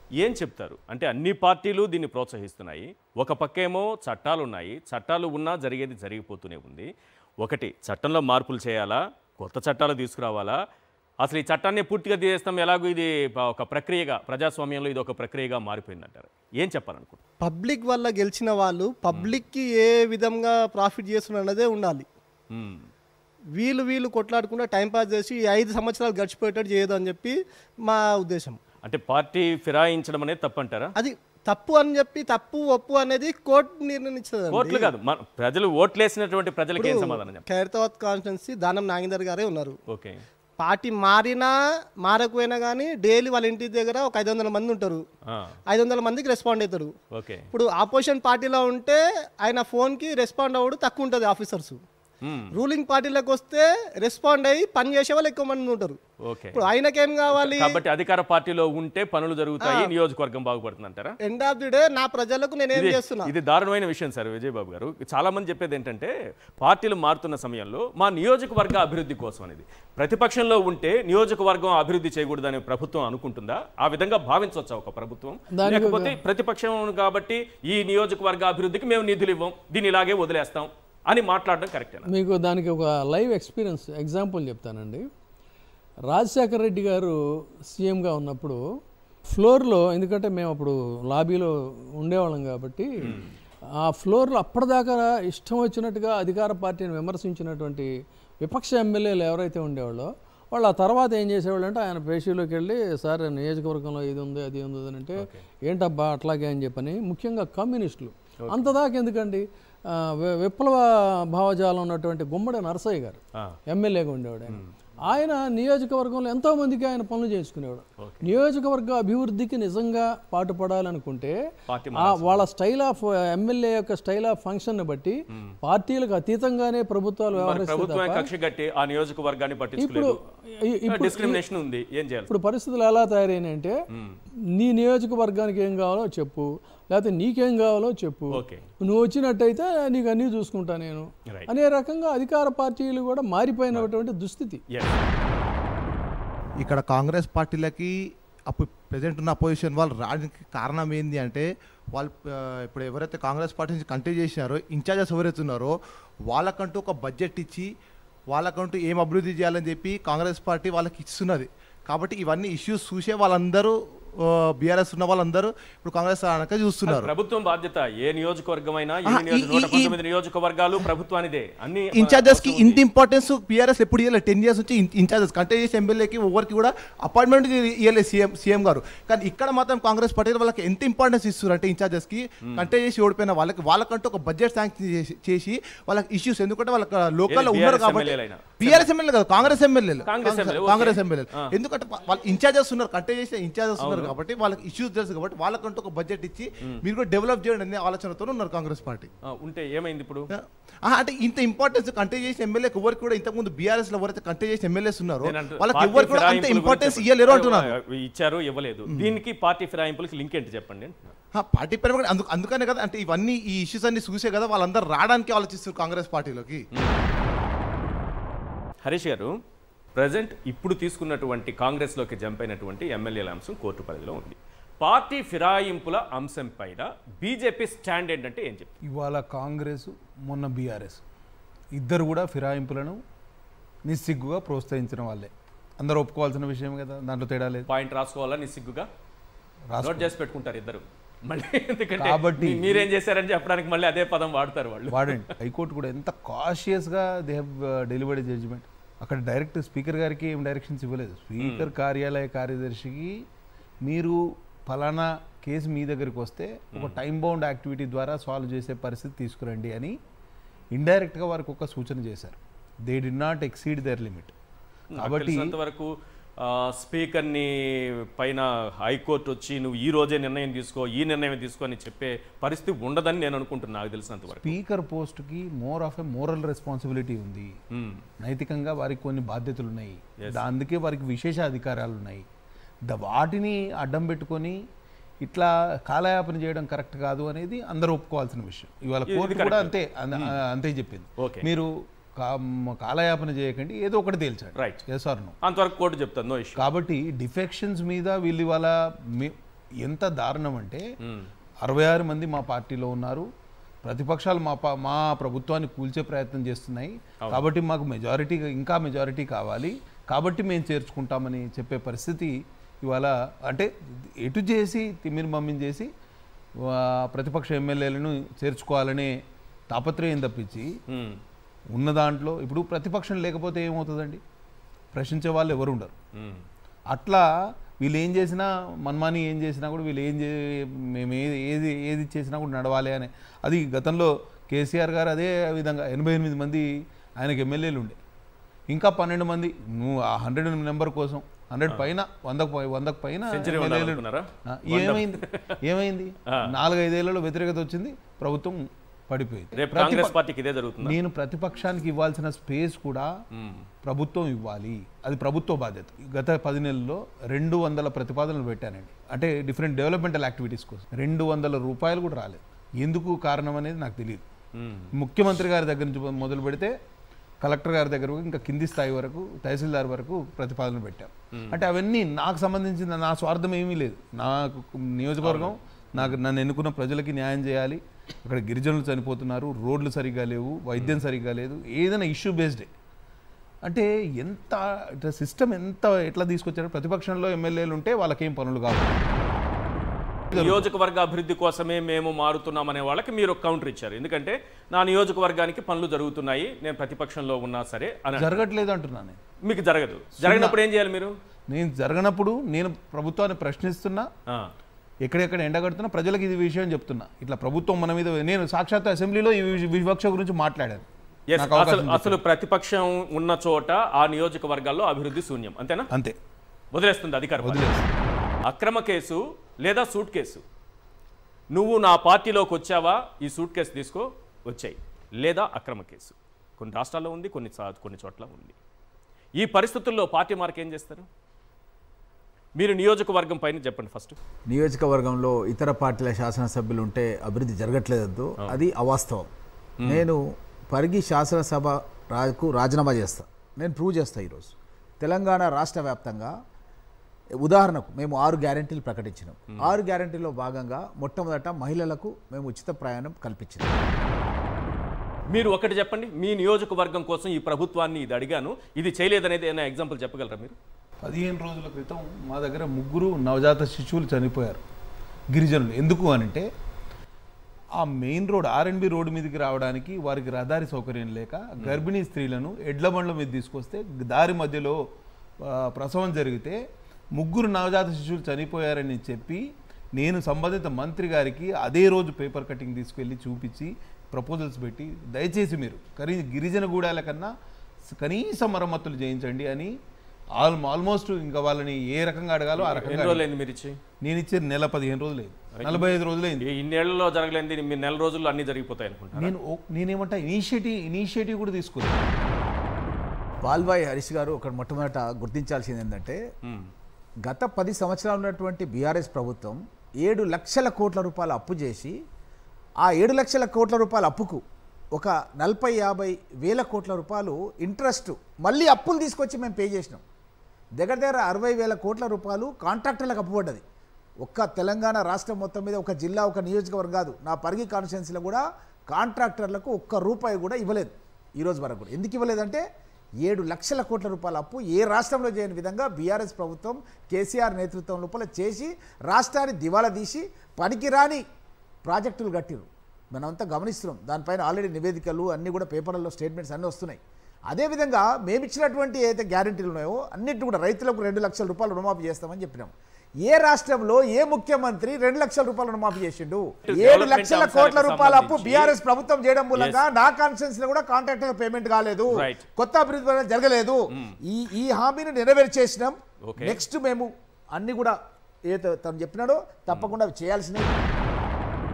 ఏం చెప్తారు అంటే అన్ని పార్టీలు దీన్ని ప్రోత్సహిస్తున్నాయి ఒక పక్కేమో చట్టాలు ఉన్నాయి చట్టాలు ఉన్నా జరిగేది జరిగిపోతూనే ఉంది ఒకటి చట్టంలో మార్పులు చేయాలా కొత్త చట్టాలు తీసుకురావాలా అసలు ఈ చట్టాన్ని పూర్తిగా తీసేస్తాం ఎలాగో ఇది ప- ఒక ప్రక్రియగా ప్రజాస్వామ్యంలో ఇది ఒక ప్రక్రియగా మారిపోయిందంటారు ఏం చెప్పాలనుకుంటున్నారు పబ్లిక్ వల్ల గెలిచిన వాళ్ళు పబ్లిక్కి ఏ విధంగా ప్రాఫిట్ చేస్తున్నారు అన్నదే ఉండాలి మ్మ్. వీళ్ళు వీళ్ళు కొట్లాడకుండా టైం పాస్ చేసి ఈ ఐదు సంవత్సరాలు గడిచిపోయేటట్టు చేయదు అని చెప్పి మా ఉద్దేశం అంటే పార్టీ ఫిరాయించడం అనేది తప్పంటారా అది తప్పు అని చెప్పి తప్పు ఒప్పు అనేది కోర్టు నిర్ణయించదు కోర్టులు కాదు మన ప్రజలు ఓట్లేసినటువంటి ప్రజలకు ఏం సమాధానం చెప్పాలి ఖైరతాబాద్ కాన్స్టిట్యున్సీ దానం నాగేందర్ గారే ఉన్నారు ఓకే పార్టీ మారినా మారకపోయినా కానీ డైలీ వాళ్ళ ఇంటి దగ్గర ఒక ఐదు వందల మంది ఉంటారు ఆ, ఐదు వందల మందికి రెస్పాండ్ అవుతారు ఓకే ఇప్పుడు ఆపోజిషన్ పార్టీలో ఉంటే ఆయన ఫోన్కి రెస్పాండ్ అవ్వడం తక్కువ ఉంటుంది ఆఫీసర్స్ మ్మ్. రూలింగ్ పార్టీలోకి వస్తే రెస్పాండ్ అయ్యి పని చేసే వాళ్ళు ఎక్కువ మంది ఉంటారు ఓకే ఇప్పుడు ఆయనకేం కావాలి కాబట్టి అధికార పార్టీలో ఉంటే పనులు జరుగుతాయి నియోజకవర్గం బాగుపడుతుంది అంటారా ఎండ్ ఆఫ్ ది డే నా ప్రజలకు నేనేం ఇది- చేస్తున్నా ఇది దారుణమైన విషయం సార్ విజయబాబు గారు చాలా మంది చెప్పేది ఏంటంటే పార్టీలు మారుతున్న సమయంలో మా నియోజకవర్గ అభివృద్ధి కోసం అనేది ప్రతిపక్షంలో ఉంటే నియోజకవర్గం అభివృద్ధి చేయకూడదని ప్రభుత్వం అనుకుంటుందా ఆ విధంగా భావించవచ్చా ఒక ప్రభుత్వం దానికి లేకపోతే ప్రతిపక్షం కాబట్టి ఈ నియోజకవర్గ అభివృద్ధికి మేము నిధులు ఇవ్వం దీన్ని ఇలాగే వదిలేస్తాం అని మాట్లాడడం కరెక్టేనా మీకు దానికి ఒక లైవ్ ఎక్స్పీరియన్స్ ఎగ్జాంపుల్ చెప్తానండి రాజశేఖర రెడ్డి గారు సీఎంగా ఉన్నప్పుడు ఫ్లోర్లో ఎందుకంటే మేము అప్పుడు లాబీలో ఉండేవాళ్ళం కాబట్టి ఆ ఫ్లోర్లో అప్పటిదాకా ఇష్టం వచ్చినట్టుగా అధికార పార్టీని విమర్శించినటువంటి విపక్ష ఎమ్మెల్యేలు ఎవరైతే ఉండేవాళ్ళో వాళ్ళు ఆ తర్వాత ఏం చేసేవాళ్ళు అంటే ఆయన పేషీలోకి వెళ్ళి సార్ నియోజకవర్గంలో ఇది ఉంది అది ఉంది అని అంటే ఏంటబ్బా అట్లాగే అని చెప్పని ముఖ్యంగా కమ్యూనిస్టులు అంతదాకా ఎందుకండి ఆ, వి- విప్లవ భావజాలం ఉన్నటువంటి గుమ్మడి నరసయ్య గారు ఆ. ఎమ్మెల్యేగా ఉండేవాడు ఆయన ఆయన నియోజకవర్గంలో ఎంతో మందికి ఆయన పనులు చేసుకునేవాడు నియోజకవర్గ అభివృద్ధికి నిజంగా పాటుపడాలనుకుంటే పార్టీ ఆ వాళ్ళ స్టైల్ ఆఫ్ ఎమ్మెల్యే యొక్క స్టైల్ ఆఫ్ ఫంక్షన్ బట్టి పార్టీలకు అతీతంగానే ప్రభుత్వాలు మరి వ్యవహరిస్తాయి ప్రభుత్వమే తప్ప కక్ష కట్టి ఆ నియోజకవర్గాన్ని ఇప్పుడు పట్టించుకోలేదు ఇ- ఇప్పుడు డిస్క్రిమినేషన్ ఉంది ఏం చేయాలి ఇప్పుడు పరిస్థితులు ఎలా తయారైనాయంటే నీ నియోజకవర్గానికి ఏం కావాలో చెప్పు లేకపోతే నీకేం కావాలో చెప్పు ఓకే నువ్వు వచ్చినట్టయితే నీకు అన్నీ చూసుకుంటా నేను Right. అనే రకంగా అధికార పార్టీలు కూడా మారిపోయినటువంటి దుస్థితి Yes. ఇక్కడ కాంగ్రెస్ పార్టీలకి అప్పుడు ప్రజెంట్ ఉన్న అపోజిషన్ వాళ్ళు రావడానికి కారణం ఏంది అంటే వాళ్ళు ఆ, ఇప్పుడు ఎవరైతే కాంగ్రెస్ పార్టీ నుంచి కంటిన్యూ చేసినారో ఇన్ఛార్జెస్ ఎవరైతే ఉన్నారో వాళ్ళకంటూ ఒక బడ్జెట్ ఇచ్చి వాళ్ళకంటూ ఏం అభివృద్ధి చేయాలని చెప్పి కాంగ్రెస్ పార్టీ వాళ్ళకి ఇస్తున్నది కాబట్టి ఇవన్నీ ఇష్యూస్ చూసే వాళ్ళందరూ బీఆర్ఎస్ ఉన్న వాళ్ళందరూ ఇప్పుడు కాంగ్రెస్ రావడానికి చూస్తున్నారు ప్రభుత్వం బాధ్యత ఏ నియోజకవర్గం అయినా ఆహా, ఎన్ని నియోజక- ఈ- నూట ఈ- పంతొమ్మిది నియోజకవర్గాలు ప్రభుత్వానిదే అన్ని ఇన్ఛార్జెస్ కి ఇంత ఇంపార్టెన్స్ పిఆర్ఎస్ ఎప్పుడు ఇవ్వలేదు టెన్ ఇయర్స్ నుంచి ఇన్ఛార్జెస్ కంటే చేసి ఎమ్మెల్యేకి ఎవరికి కూడా అపాయింట్మెంట్ ఇవ్వలేదు సీఎం సీఎం గారు కానీ ఇక్కడ మాత్రం కాంగ్రెస్ పార్టీ వాళ్ళకి ఎంత ఇంపార్టెన్స్ ఇస్తారు అంటే ఇన్ఛార్జెస్ కి కంటే చేసి ఓడిపోయిన వాళ్ళకి వాళ్ళకంటూ ఒక బడ్జెట్ శాంక్షన్ చేసి- చేసి వాళ్ళకి ఇష్యూస్ ఎందుకంటే వాళ్ళకి లోకల్లో ఏది ఉన్నారు BRS కాబట్టి ఎమ్మెల్యేలైనా? బీఆర్ఎస్ ఎమ్మెల్యే కాదు కాంగ్రెస్ ఎమ్మెల్యేలు కాంగ్రెస్ ఎమ్మెల్యే, ఓకే. కాంగ్రెస్ ఎమ్మెల్యేలు ఎందుకంటే వాళ్ళు ఇన్ఛార్జెస్ ఉన్నారు కంటే చేసే ఇన్ఛార్జెస్ ఉన్నారు కాబట్టి వాళ్ళకి ఇష్యూస్ తెలుసు కాబట్టి వాళ్ళకంటూ ఒక బడ్జెట్ ఇచ్చి మీరు కూడా డెవలప్ చేయండి అనే ఆలోచనతో ఉన్నారు కాంగ్రెస్ పార్టీ ఆ, ఉంటే ఏమైంది ఇప్పుడు ఆహా, అంటే ఇంత ఇంపార్టెన్స్ కంటే చేసిన ఎమ్మెల్యేకి ఎవరికి కూడా ఇంతకుముందు బీఆర్ఎస్ లో ఎవరైతే కంటే చేసిన ఎమ్మెల్యేస్ ఉన్నారో నేను అంటు- వాళ్ళకి పార్టీ ఎవరికి కూడా అంత ఫిరాయింపుల ఇంపార్టెన్స్ గురించి ఇవ్వలేరు చెప్పండి. అంటున్నారు ఇచ్చారు ఇవ్వలేదు దీనికి పార్టీ ఫిరాయింపులకి లింక్ ఏంటి చెప్పండి ఆ, పార్టీ పరంగా అందుకు అందుకనే కదా అంటే ఇవన్నీ ఈ ఇష్యూస్ అన్ని చూసే కదా వాళ్ళందరూ రావడానికి ఆలోచిస్తారు కాంగ్రెస్ పార్టీలోకి హరీష్ గారు ప్రజెంట్ ఇప్పుడు తీసుకున్నటువంటి కాంగ్రెస్లోకి జంప్ అయినటువంటి ఎమ్మెల్యేల అంశం కోర్టు పరిధిలో ఉంది పార్టీ ఫిరాయింపుల అంశం పైన బీజేపీ స్టాండ్ ఏంటంటే ఏం చెప్తారు ఇవాళ కాంగ్రెస్ మొన్న బీఆర్ఎస్ ఇద్దరు కూడా ఫిరాయింపులను నిస్సిగ్గుగా ప్రోత్సహించిన వాళ్ళే అందరూ ఒప్పుకోవాల్సిన విషయం కదా దాంట్లో తేడా లేదు పాయింట్ రాసుకోవాలా నీ సిగ్గుగా రాసుకో. నోట్ చేసి పెట్టుకుంటారు ఇద్దరు మళ్ళీ ఎందుకంటే కాబట్టి- మీ- మీరేం చేశారని చెప్పడానికి మళ్ళీ అదే పదం వాడతారు వాళ్ళు వాడండి హైకోర్టు కూడా ఎంత కాషియస్గా దే హ్యావ్ డెలివర్డ్ జడ్జిమెంట్ అక్కడ డైరెక్ట్ స్పీకర్ గారికి ఏం డైరెక్షన్స్ ఇవ్వలేదు స్పీకర్ కార్యాలయ కార్యదర్శికి మీరు ఫలానా కేసు మీ దగ్గరికి వస్తే ఒక టైం బౌండ్ యాక్టివిటీ ద్వారా సాల్వ్ చేసే పరిస్థితి తీసుకురండి అని ఇండైరెక్ట్గా వారికి ఒక సూచన చేశారు they did not exceed their limit కాబట్టి వరకు స్పీకర్ని పైన హైకోర్టు వచ్చి నువ్వు ఈ రోజే నిర్ణయం తీసుకో ఈ నిర్ణయం తీసుకో అని చెప్పే పరిస్థితి ఉండదని నేను అనుకుంటున్నా నాకు తెలిసినంత వరకు స్పీకర్ పోస్ట్కి more of a moral responsibility ఉంది మ్మ్. నైతికంగా వారికి కొన్ని బాధ్యతలు ఉన్నాయి దా- అందుకే వారికి విశేష అధికారాలు ఉన్నాయి ద వాటిని అడ్డం పెట్టుకొని ఇట్లా కాలయాపన చేయడం కరెక్ట్ కాదు అనేది అందరూ ఒప్పుకోవాల్సిన విషయం ఇవాళ ఇది కోర్టు correct. కూడా అంతే అన- అంతే చెప్పింది Okay. మీరు కా- కాలయాపన చేయకండి ఏదో ఒకటి తేల్చండి Right. ఎస్ ఆర్ నో అంతవరకు కోర్టు చెప్తాను నో ఇష్యూ కాబట్టి డిఫెక్షన్స్ మీద వీళ్ళు ఇవాళ మీ- ఎంత దారుణం అంటే అరవై ఆరు మంది మా పార్టీలో ఉన్నారు ప్రతిపక్షాలు మా పా- మా ప్రభుత్వాన్ని కూల్చే ప్రయత్నం చేస్తున్నాయి కాబట్టి మాకు మెజారిటీ ఇంకా మెజారిటీ కావాలి కాబట్టి మేము చేర్చుకుంటామని చెప్పే పరిస్థితి ఇవాళ అంటే ఎటు చేసి తిమ్మిరి మమ్మిని చేసి వా- ప్రతిపక్ష ఎమ్మెల్యేలను చేర్చుకోవాలనే తాపత్రయం తప్పించి ఉమ్. ఉన్న దాంట్లో ఇప్పుడు ప్రతిపక్షం లేకపోతే ఏమవుతుందండి ప్రశ్నించే వాళ్ళు ఎవరు ఉండరు ఉమ్. అట్లా వీళ్ళు ఏం చేసినా మన్మాని ఏం చేసినా కూడా వీళ్ళు ఏం చే మేము ఏది ఏది ఏది చేసినా కూడా నడవాలి అని అది గతంలో కేసీఆర్ గారు అదే విధంగా ఎనభై ఎనిమిది మంది ఆయనకు ఎమ్మెల్యేలు ఉండే ఇంకా పన్నెండు మంది నువ్వు ఆ హండ్రెడ్ నెంబర్ కోసం హండ్రెడ్ పైన వందకు పై- వందకు పైన Century ఎమ్మెల్యేలు ఉండాలనుకున్నారా? ఆ, ఏమైంది ఏమైంది నాలుగైదేళ్లలో వ్యతిరేకత వచ్చింది ప్రభుత్వం పడిపోయింది రేపు ప్రతిప- కాంగ్రెస్ పార్టీకి ఇదే జరుగుతుంది నేను ప్రతిపక్షానికి ఇవ్వాల్సిన స్పేస్ కూడా ప్రభుత్వం ఇవ్వాలి అది ప్రభుత్వ బాధ్యత గత పది నెలల్లో రెండు వందల ప్రతిపాదనలు పెట్టానండి అంటే డిఫరెంట్ డెవలప్మెంటల్ యాక్టివిటీస్ కోసం రెండు వందల రూపాయలు కూడా రాలేదు ఎందుకు కారణం అనేది నాకు తెలియదు ముఖ్యమంత్రి గారి దగ్గర నుంచి మొదలు పెడితే కలెక్టర్ గారి దగ్గర వరకు ఇంకా కింది స్థాయి వరకు తహసీల్దార్ వరకు ప్రతిపాదనలు పెట్టాం అంటే అవన్నీ నాకు సంబంధించిన నా స్వార్థం ఏమీ లేదు నాకు నియోజకవర్గం నాకు నన్ను ఎన్నుకున్న ప్రజలకి న్యాయం చేయాలి అక్కడ గిరిజనులు చనిపోతున్నారు రోడ్లు సరిగ్గా లేవు వైద్యం సరిగ్గా లేదు ఏదైనా ఇష్యూ బేస్డే అంటే ఎంత సిస్టమ్ ఎంత ఎట్లా తీసుకొచ్చారో ప్రతిపక్షంలో ఎమ్మెల్యేలు ఉంటే వాళ్ళకేం పనులు కావాలి నియోజకవర్గ అభివృద్ధి కోసమే మేము మారుతున్నామనే వాళ్ళకి మీరు ఒక కౌంటర్ ఇచ్చారు ఎందుకంటే నా నియోజకవర్గానికి పనులు జరుగుతున్నాయి నేను ప్రతిపక్షంలో ఉన్నా సరే అని జరగట్లేదు అంటున్నాను నేను మీకు జరగదు జరిగినప్పుడు ఏం చేయాలి మీరు నేను జరగనప్పుడు నేను ప్రభుత్వాన్ని ప్రశ్నిస్తున్నా ఆ. ఎక్కడెక్కడ ఎండగడుతున్నా ప్రజలకు ఇది విషయం చెప్తున్నా ఇట్లా ప్రభుత్వం మన మీద నేను సాక్షాత్ అసెంబ్లీలో ఈ వి- వివక్ష గురించి మాట్లాడాను Yes, నాకు అవకాశం అసలు అసలు ప్రతిపక్షం ఉన్న చోట ఆ నియోజకవర్గాల్లో అభివృద్ధి శూన్యం అంతేనా అంతే వదిలేస్తుంది అధికారం అక్రమ కేసు లేదా సూట్ కేసు నువ్వు నా పార్టీలోకి వచ్చావా ఈ సూట్ కేసు తీసుకో వచ్చాయి లేదా అక్రమ కేసు కొన్ని రాష్ట్రాల్లో ఉంది కొన్ని చా- కొన్ని చోట్ల ఉంది ఈ పరిస్థితుల్లో పార్టీ మార్క్ ఏం చేస్తారు మీరు నియోజకవర్గం పైన చెప్పండి ఫస్ట్ నియోజకవర్గంలో ఇతర పార్టీల శాసనసభ్యులు ఉంటే అభివృద్ధి జరగట్లేదంతో అది అవాస్తవం నేను పరిగి శాసనసభ రాకు రాజీనామా చేస్తా నేను ప్రూవ్ చేస్తా ఈరోజు తెలంగాణ రాష్ట్ర వ్యాప్తంగా ఉదాహరణకు మేము ఆరు గ్యారెంటీలు ప్రకటించినాం ఆరు గ్యారెంటీలో భాగంగా మొట్టమొదట మహిళలకు మేము ఉచిత ప్రయాణం కల్పించినాం మీరు ఒకటి చెప్పండి మీ నియోజకవర్గం కోసం ఈ ప్రభుత్వాన్ని ఇది అడిగాను ఇది చేయలేదనేది ఏదైనా ఎగ్జాంపుల్ చెప్పగలరా మీరు పదిహేను రోజుల క్రితం మా దగ్గర ముగ్గురు నవజాత శిశువులు చనిపోయారు గిరిజనులు ఎందుకు అనంటే ఆ మెయిన్ రోడ్ ఆర్ఎన్బి రోడ్డు మీదకి రావడానికి వారికి రహదారి సౌకర్యం లేక గర్భిణీ స్త్రీలను ఎడ్ల బండ్ల మీద తీసుకొస్తే దారి మధ్యలో ఆ, ప్రసవం జరిగితే ముగ్గురు నవజాత శిశువులు చనిపోయారని చెప్పి నేను సంబంధిత మంత్రి గారికి అదే రోజు పేపర్ కటింగ్ తీసుకెళ్ళి చూపించి ప్రపోజల్స్ పెట్టి దయచేసి మీరు కరీ గిరిజన గూడాల కన్నా కనీస మరమ్మతులు చేయించండి అని ఆల్ ఆల్మోస్ట్ ఇంకా వాళ్ళని ఏ రకంగా అడగాలో ఆ ఎన్ని రకంగా రోజులైంది మీరు ఇచ్చి నేను ఇచ్చే నెల పదిహేను రోజులు నలభై ఐదు రోజులైంది ఈ ఇన్నేళ్లలో జరగలేంది మీరు నెల రోజుల్లో అన్ని జరిగిపోతాయి అనుకుంటారు నేను ఓ- నేనేమంటా ఇనిషియేటివ్ ఇనిషియేటివ్ కూడా తీసుకున్నాను పాల్వాయి హరీష్ గారు ఒక మొట్టమొదట గుర్తించాల్సింది ఏంటంటే గత పది సంవత్సరాలు ఉన్నటువంటి బీఆర్ఎస్ ప్రభుత్వం ఏడు లక్షల కోట్ల రూపాయల అప్పు చేసి ఆ ఏడు లక్షల కోట్ల రూపాయల అప్పుకు ఒక నలభై యాభై వేల కోట్ల రూపాయలు ఇంట్రెస్ట్ మళ్ళీ అప్పులు తీసుకొచ్చి మేము పే చేసినాం దగ్గర దగ్గర అరవై వేల కోట్ల రూపాయలు కాంట్రాక్టర్లకు అప్పుపడ్డది ఒక్క తెలంగాణ రాష్ట్రం మొత్తం మీద ఒక జిల్లా ఒక నియోజకవర్గం కాదు నా పరిగి కాన్స్టిట్యున్సీలో కూడా కాంట్రాక్టర్లకు ఒక్క రూపాయి కూడా ఇవ్వలేదు ఈ రోజు వరకు కూడా ఎందుకు ఇవ్వలేదంటే ఏడు లక్షల కోట్ల రూపాయల అప్పు ఏ రాష్ట్రంలో చేయని విధంగా బీఆర్ఎస్ ప్రభుత్వం కేసీఆర్ నేతృత్వం లోపల చేసి రాష్ట్రాన్ని దివాలా తీసి పనికిరాని ప్రాజెక్టులు కట్టిరు మనమంతా గమనిస్తున్నాం దానిపైన ఆల్రెడీ నివేదికలు అన్నీ కూడా పేపర్లలో స్టేట్మెంట్స్ అన్నీ వస్తున్నాయి అదేవిధంగా మేము ఇచ్చినటువంటి ఏదైతే గ్యారెంటీలు ఉన్నాయో అన్నిటి కూడా రైతులకు రెండు లక్షల రూపాయలు రుణమాఫీ చేస్తామని చెప్పినాం ఏ రాష్ట్రంలో ఏ ముఖ్యమంత్రి రెండు లక్షల రూపాయలు రుణమాఫీ చేసిండు ఏడు Development లక్షల అంశాలకు కోట్ల రూపాయల అప్పు సంబంధించి- బీఆర్ఎస్ ప్రభుత్వం చేయడం మూలంగా నా కాన్స్టిట్యూన్స్ లో కూడా కాంట్రాక్టర్ పేమెంట్ కాలేదు Right. కొత్త అభివృద్ధి పనులు జరగలేదు ఈ ఈ హామీని నెరవేర్చేసినాం Okay. నెక్స్ట్ మేము అన్ని కూడా ఏ తను చెప్పినాడో తప్పకుండా అవి చేయాల్సినవి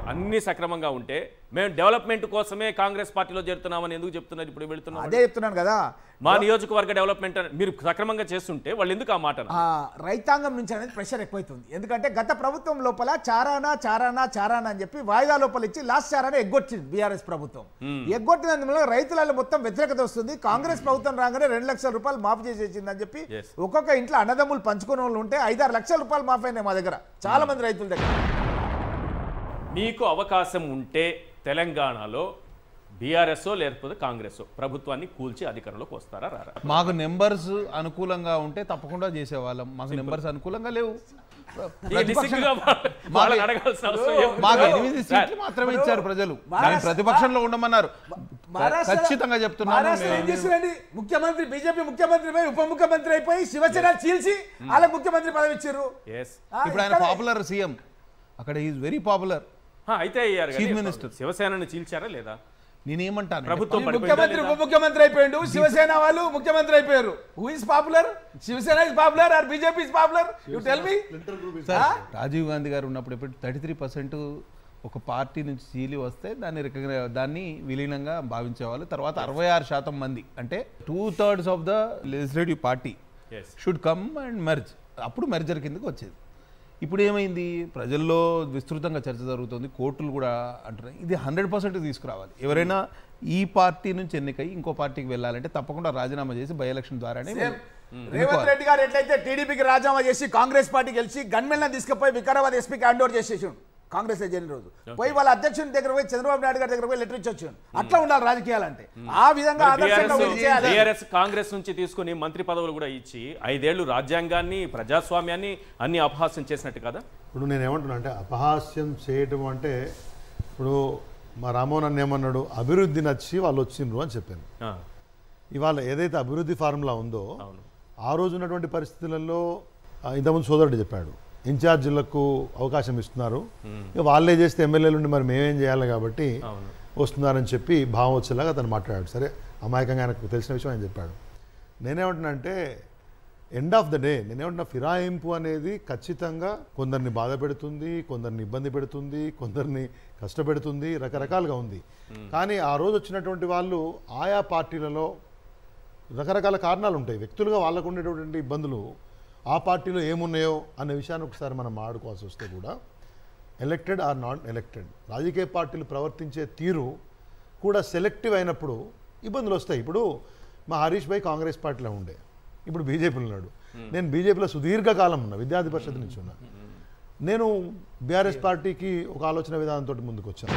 అన్ని సక్రమంగా ఉంటే మేము డెవలప్మెంట్ కోసమే కాంగ్రెస్ పార్టీలో చేరుతున్నామని ఎందుకు చెప్తున్నారు ఇప్పుడు వెళుతున్నాం అదే చెప్తున్నాను కదా మా నియోజకవర్గ డెవలప్మెంట్ అని మీరు సక్రమంగా చేస్తుంటే వాళ్ళు ఎందుకు ఆ మాట అన్నారు? ఆ రైతాంగం నుంచి అనేది ప్రెషర్ ఎక్కువైతుంది ఎందుకంటే గత ప్రభుత్వం లోపల చారానా చారానా చారానా అని చెప్పి వాయిదా లోపల ఇచ్చి లాస్ట్ చారానా ఎగ్గొట్టింది బీఆర్ఎస్ ప్రభుత్వం ఎగ్గొట్టినందువల్ల రైతులలో మొత్తం వ్యతిరేకత వస్తుంది కాంగ్రెస్ ప్రభుత్వం రాగానే రెండు లక్షల రూపాయలు మాఫీ చేసేసింది అని చెప్పి Yes. ఒక్కొక్క ఇంట్లో అన్నదమ్ములు పంచుకునే వాళ్ళు ఉంటే ఐదారు లక్షల రూపాయలు మాఫీ అయినాయి మా దగ్గర చాలా మంది రైతుల దగ్గర మీకు అవకాశం ఉంటే తెలంగాణలో బీఆర్ఎస్ లేకపోతే కాంగ్రెస్ ప్రభుత్వాన్ని కూల్చి అధికారంలోకి వస్తారా రారా మాకు నెంబర్స్ అనుకూలంగా ఉంటే తప్పకుండా చేసేవాళ్ళం మాకు నెంబర్స్ అనుకూలంగా లేవు ఇది సిగ్గుగా వాళ్ళ- వాళ్ళని అడగాల్సిన అవసరం ఏముంది? మాకు ఎనిమిది సీట్లు మాత్రమే ఇచ్చారు ప్రజలు కానీ ప్రతిపక్షంలో ఉండమన్నారు మహారాష్ట్ర- ఖచ్చితంగా చెప్తున్నాను మహారాష్ట్ర ఏం మేము- చేస్తున్నారండి ముఖ్యమంత్రి బీజేపీ ముఖ్యమంత్రి పోయి ఉప ముఖ్యమంత్రి అయిపోయి శివసేన చీల్చి వాళ్ళకి ముఖ్యమంత్రి పదవి ఇచ్చారు Yes. ఆ, ఇప్పుడు ఆయన ఇక్కడ- పాపులర్ సీఎం అక్కడ ఈజ్ వెరీ పాపులర్ హా, అయితే అయ్యారు Chief కానీ Minister. శివసేనని చీల్చారా లేదా నేనేమంటాను ప్రభుత్వం ఈ పడిపోయిందా ముఖ్యమంత్రి లేదా? ఉప ముఖ్యమంత్రి అయిపోయిండు శివసేన వాళ్ళు ముఖ్యమంత్రి అయిపోయారు who is popular Shiv Sena is popular or BJP is popular you tell me sir Rajiv Gandhi garu ఉన్నప్పుడు ఎప్పుడు థర్టీ త్రీ పర్సెంట్ ఒక పార్టీ నుంచి చీలి వస్తే దాన్ని రికగ్నై దాన్ని విలీనంగా భావించేవాళ్ళు తర్వాత అరవై ఆరు శాతం మంది అంటే two thirds of the legislative party Yes. Should come and merge అప్పుడు మెర్జర్ కిందకి వచ్చేది ఇప్పుడు ఏమైంది ప్రజల్లో విస్తృతంగా చర్చ జరుగుతుంది కోర్టులు కూడా అంటున్నాయి ఇది హండ్రెడ్ పర్సెంట్ తీసుకురావాలి ఎవరైనా ఈ పార్టీ నుంచి ఎన్నికై ఇంకో పార్టీకి వెళ్ళాలంటే తప్పకుండా రాజీనామా చేసి బై ఎలక్షన్ ద్వారానే రేవంత్ రెడ్డి గారు ఎట్లయితే టీడీపీకి రాజీనామా చేసి కాంగ్రెస్ పార్టీ గెలిచి గన్మెన్ తీసుకుపోయి వికారాబాద్ ఎస్పీకి హ్యాండ్ ఓవర్ చేసేసాడు కాంగ్రెస్ జరిగిన రోజు పోయి వాళ్ళ అధ్యక్షుని దగ్గర పోయి చంద్రబాబు నాయుడు గారి దగ్గర పోయి లెటర్ ఇచ్చి వచ్చాడు అట్లా ఉండాలి రాజకీయాలంటే ఆ విధంగా ఆదర్శంగా బీఆర్ఎస్ ఉంటే అదే. బీఆర్ఎస్ కాంగ్రెస్ నుంచి తీసుకుని మంత్రి పదవులు కూడా ఇచ్చి ఐదేళ్లు రాజ్యాంగాన్ని ప్రజాస్వామ్యాన్ని అన్ని అపహాస్యం చేసినట్టు కదా ఇప్పుడు నేను ఏమంటున్నా అంటే అపహాస్యం చేయటం అంటే ఇప్పుడు మా రామోహన్ అన్న ఏమన్నాడు అభివృద్ధి నచ్చి వాళ్ళు వచ్చిండ్రు అని చెప్పాను ఆ, ఇవాళ ఏదైతే అభివృద్ధి ఫార్ములా ఉందో అవును ఆ రోజు ఉన్నటువంటి పరిస్థితులలో ఆ, ఇంతకుముందు సోదరుడు చెప్పాడు ఇన్ఛార్జీలకు అవకాశం ఇస్తున్నారు ఇక వాళ్ళే చేస్తే ఎమ్మెల్యేలు ఉండి మరి మేమేం చేయాలి కాబట్టి అవును. వస్తున్నారని చెప్పి భావం వచ్చేలాగా అతను మాట్లాడాడు సరే అమాయకంగా ఆయనకు తెలిసిన విషయం ఆయన చెప్పాడు నేనేమంటున్నా అంటే ఎండ్ ఆఫ్ ద డే నేనేమంటున్నా ఫిరాయింపు అనేది ఖచ్చితంగా కొందరిని బాధ పెడుతుంది కొందరిని ఇబ్బంది పెడుతుంది కొందరిని కష్టపెడుతుంది రకరకాలుగా ఉంది కానీ ఆ రోజు వచ్చినటువంటి వాళ్ళు ఆయా పార్టీలలో రకరకాల కారణాలు ఉంటాయి వ్యక్తులుగా వాళ్ళకు ఉండేటటువంటి ఇబ్బందులు ఆ పార్టీలో ఏమున్నాయో అనే విషయాన్ని ఒకసారి మనం ఆడుకోవాల్సి వస్తే కూడా ఎలక్టెడ్ ఆర్ నాట్ ఎలక్టెడ్ రాజకీయ పార్టీలు ప్రవర్తించే తీరు కూడా సెలెక్టివ్ అయినప్పుడు ఇబ్బందులు వస్తాయి ఇప్పుడు మా హరీష్ భాయ్ కాంగ్రెస్ పార్టీలో ఉండే ఇప్పుడు బీజేపీలో ఉన్నాడు నేను బీజేపీలో సుదీర్ఘకాలం ఉన్నా విద్యార్థి పరిషత్ నుంచి ఉన్నా నేను బీఆర్ఎస్ పార్టీకి ఒక ఆలోచన విధానంతో ముందుకు వచ్చాను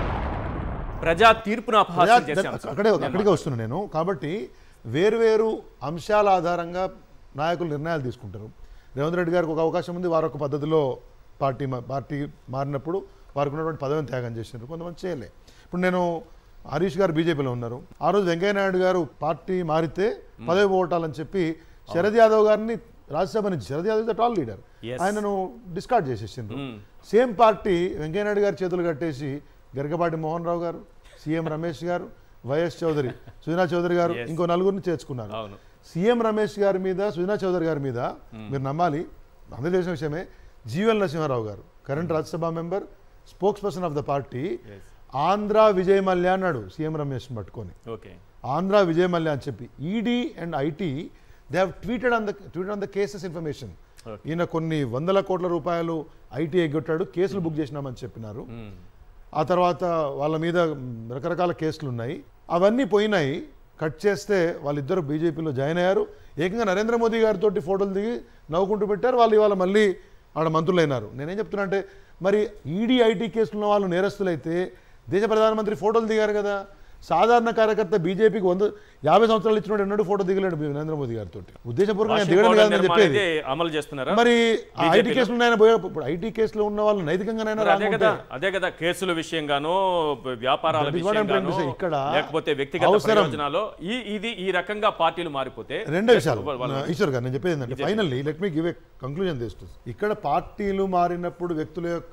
ప్రజా తీర్పును అపహాస్యం ప్రజా- చేశాం అక్కడే అక్కడికే వస్తున్నా నేను కాబట్టి వేరువేరు అంశాల ఆధారంగా నాయకులు నిర్ణయాలు తీసుకుంటారు రేవంత్ రెడ్డి గారికి ఒక అవకాశం ఉంది వారు ఒక పద్ధతిలో పార్టీ మా- పార్టీ మారినప్పుడు వారికి ఉన్నటువంటి పదవిని త్యాగం చేసినారు కొంతమంది చేయలే ఇప్పుడు నేను హరీష్ గారు బీజేపీలో ఉన్నారు ఆ రోజు వెంకయ్యనాయుడు గారు పార్టీ మారితే పదవి పోగొట్టాలని చెప్పి శరద్ యాదవ్ గారిని రాజ్యసభ నుంచి Sharad Yadav the tall leader Yes. ఆయనను డిస్కార్డ్ చేసేసిండ్రు సేమ్ పార్టీ వెంకయ్యనాయుడు గారి చేతులు కట్టేసి గరికపాటి మోహన్ రావు గారు సీఎం రమేష్ గారు వైఎస్ చౌదరి సుజనా చౌదరి గారు Yes. ఇంకో నలుగురిని చేర్చుకున్నారు అవును సీఎం రమేష్ గారి మీద సుజనా చౌదరి గారి మీద మీరు నమ్మాలి అందరూ తెలిసిన విషయమే Jeevan Narasimha Rao garu current Rajya Sabha member spokesperson of the party Andhra Vijay Mallya అన్నాడు సీఎం రమేష్ పట్టుకొని ఓకే ఆంధ్ర విజయ్ మల్య అని చెప్పి ED and IT they have tweeted on the tweeted on the cases information ఈయన కొన్ని వందల కోట్ల రూపాయలు ఐటీ ఎగ్గొట్టాడు కేసులు బుక్ చేసినామని చెప్పినారు ఆ తర్వాత వాళ్ళ మీద మ్, రకరకాల కేసులు ఉన్నాయి అవన్నీ పోయినాయి కట్ చేస్తే వాళ్ళిద్దరు బీజేపీలో జాయిన్ అయ్యారు ఏకంగా నరేంద్ర మోదీ గారితో ఫోటోలు దిగి నవ్వుకుంటూ పెట్టారు వాళ్ళు ఇవాళ మళ్ళీ ఆడ మంత్రులైనారు నేనేం చెప్తున్నా అంటే మరి ఈడీ ఐటీ కేసులు ఉన్న వాళ్ళు నేరస్తులైతే దేశ ప్రధానమంత్రి ఫోటోలు దిగారు కదా సాధారణ కార్యకర్త బీజేపీకి వంద యాభై సంవత్సరాలు ఇచ్చినోడు ఎన్నడూ ఫోటో దిగలేడు నరేంద్ర మోదీ గారితో ఉద్దేశపూర్వకంగా ఆయన దిగడం వాషింగ్ కాదని పౌడర్ చెప్పేది నిర్మాణం అయితే అమలు చేస్తున్నారా మరి ఆ ఐటీ BJP లో? కేసులు ఉన్నాయని పోయే ఇప్పుడు ఐటీ కేసులో ఉన్న వాళ్ళు నైతికంగానైనా మరి అదే రాంగ్ కదా ఉంటే అదే కదా కేసుల విషయంగానో వ్యాపారాల That is what I'm trying to విషయంగానో say. ఇక్కడ లేకపోతే వ్యక్తిగత అవసరం. ప్రయోజనాలు ఈ ఇది ఈ రకంగా పార్టీలు మారిపోతే రెండో విషయాలు వాళ్ళ- వాళ్ళ- ఈశ్వర్ గారు నేను చెప్పేది ఏంటంటే finally let me give a conclusion this ఇక్కడ పార్టీలు మారినప్పుడు వ్యక్తుల యొక్క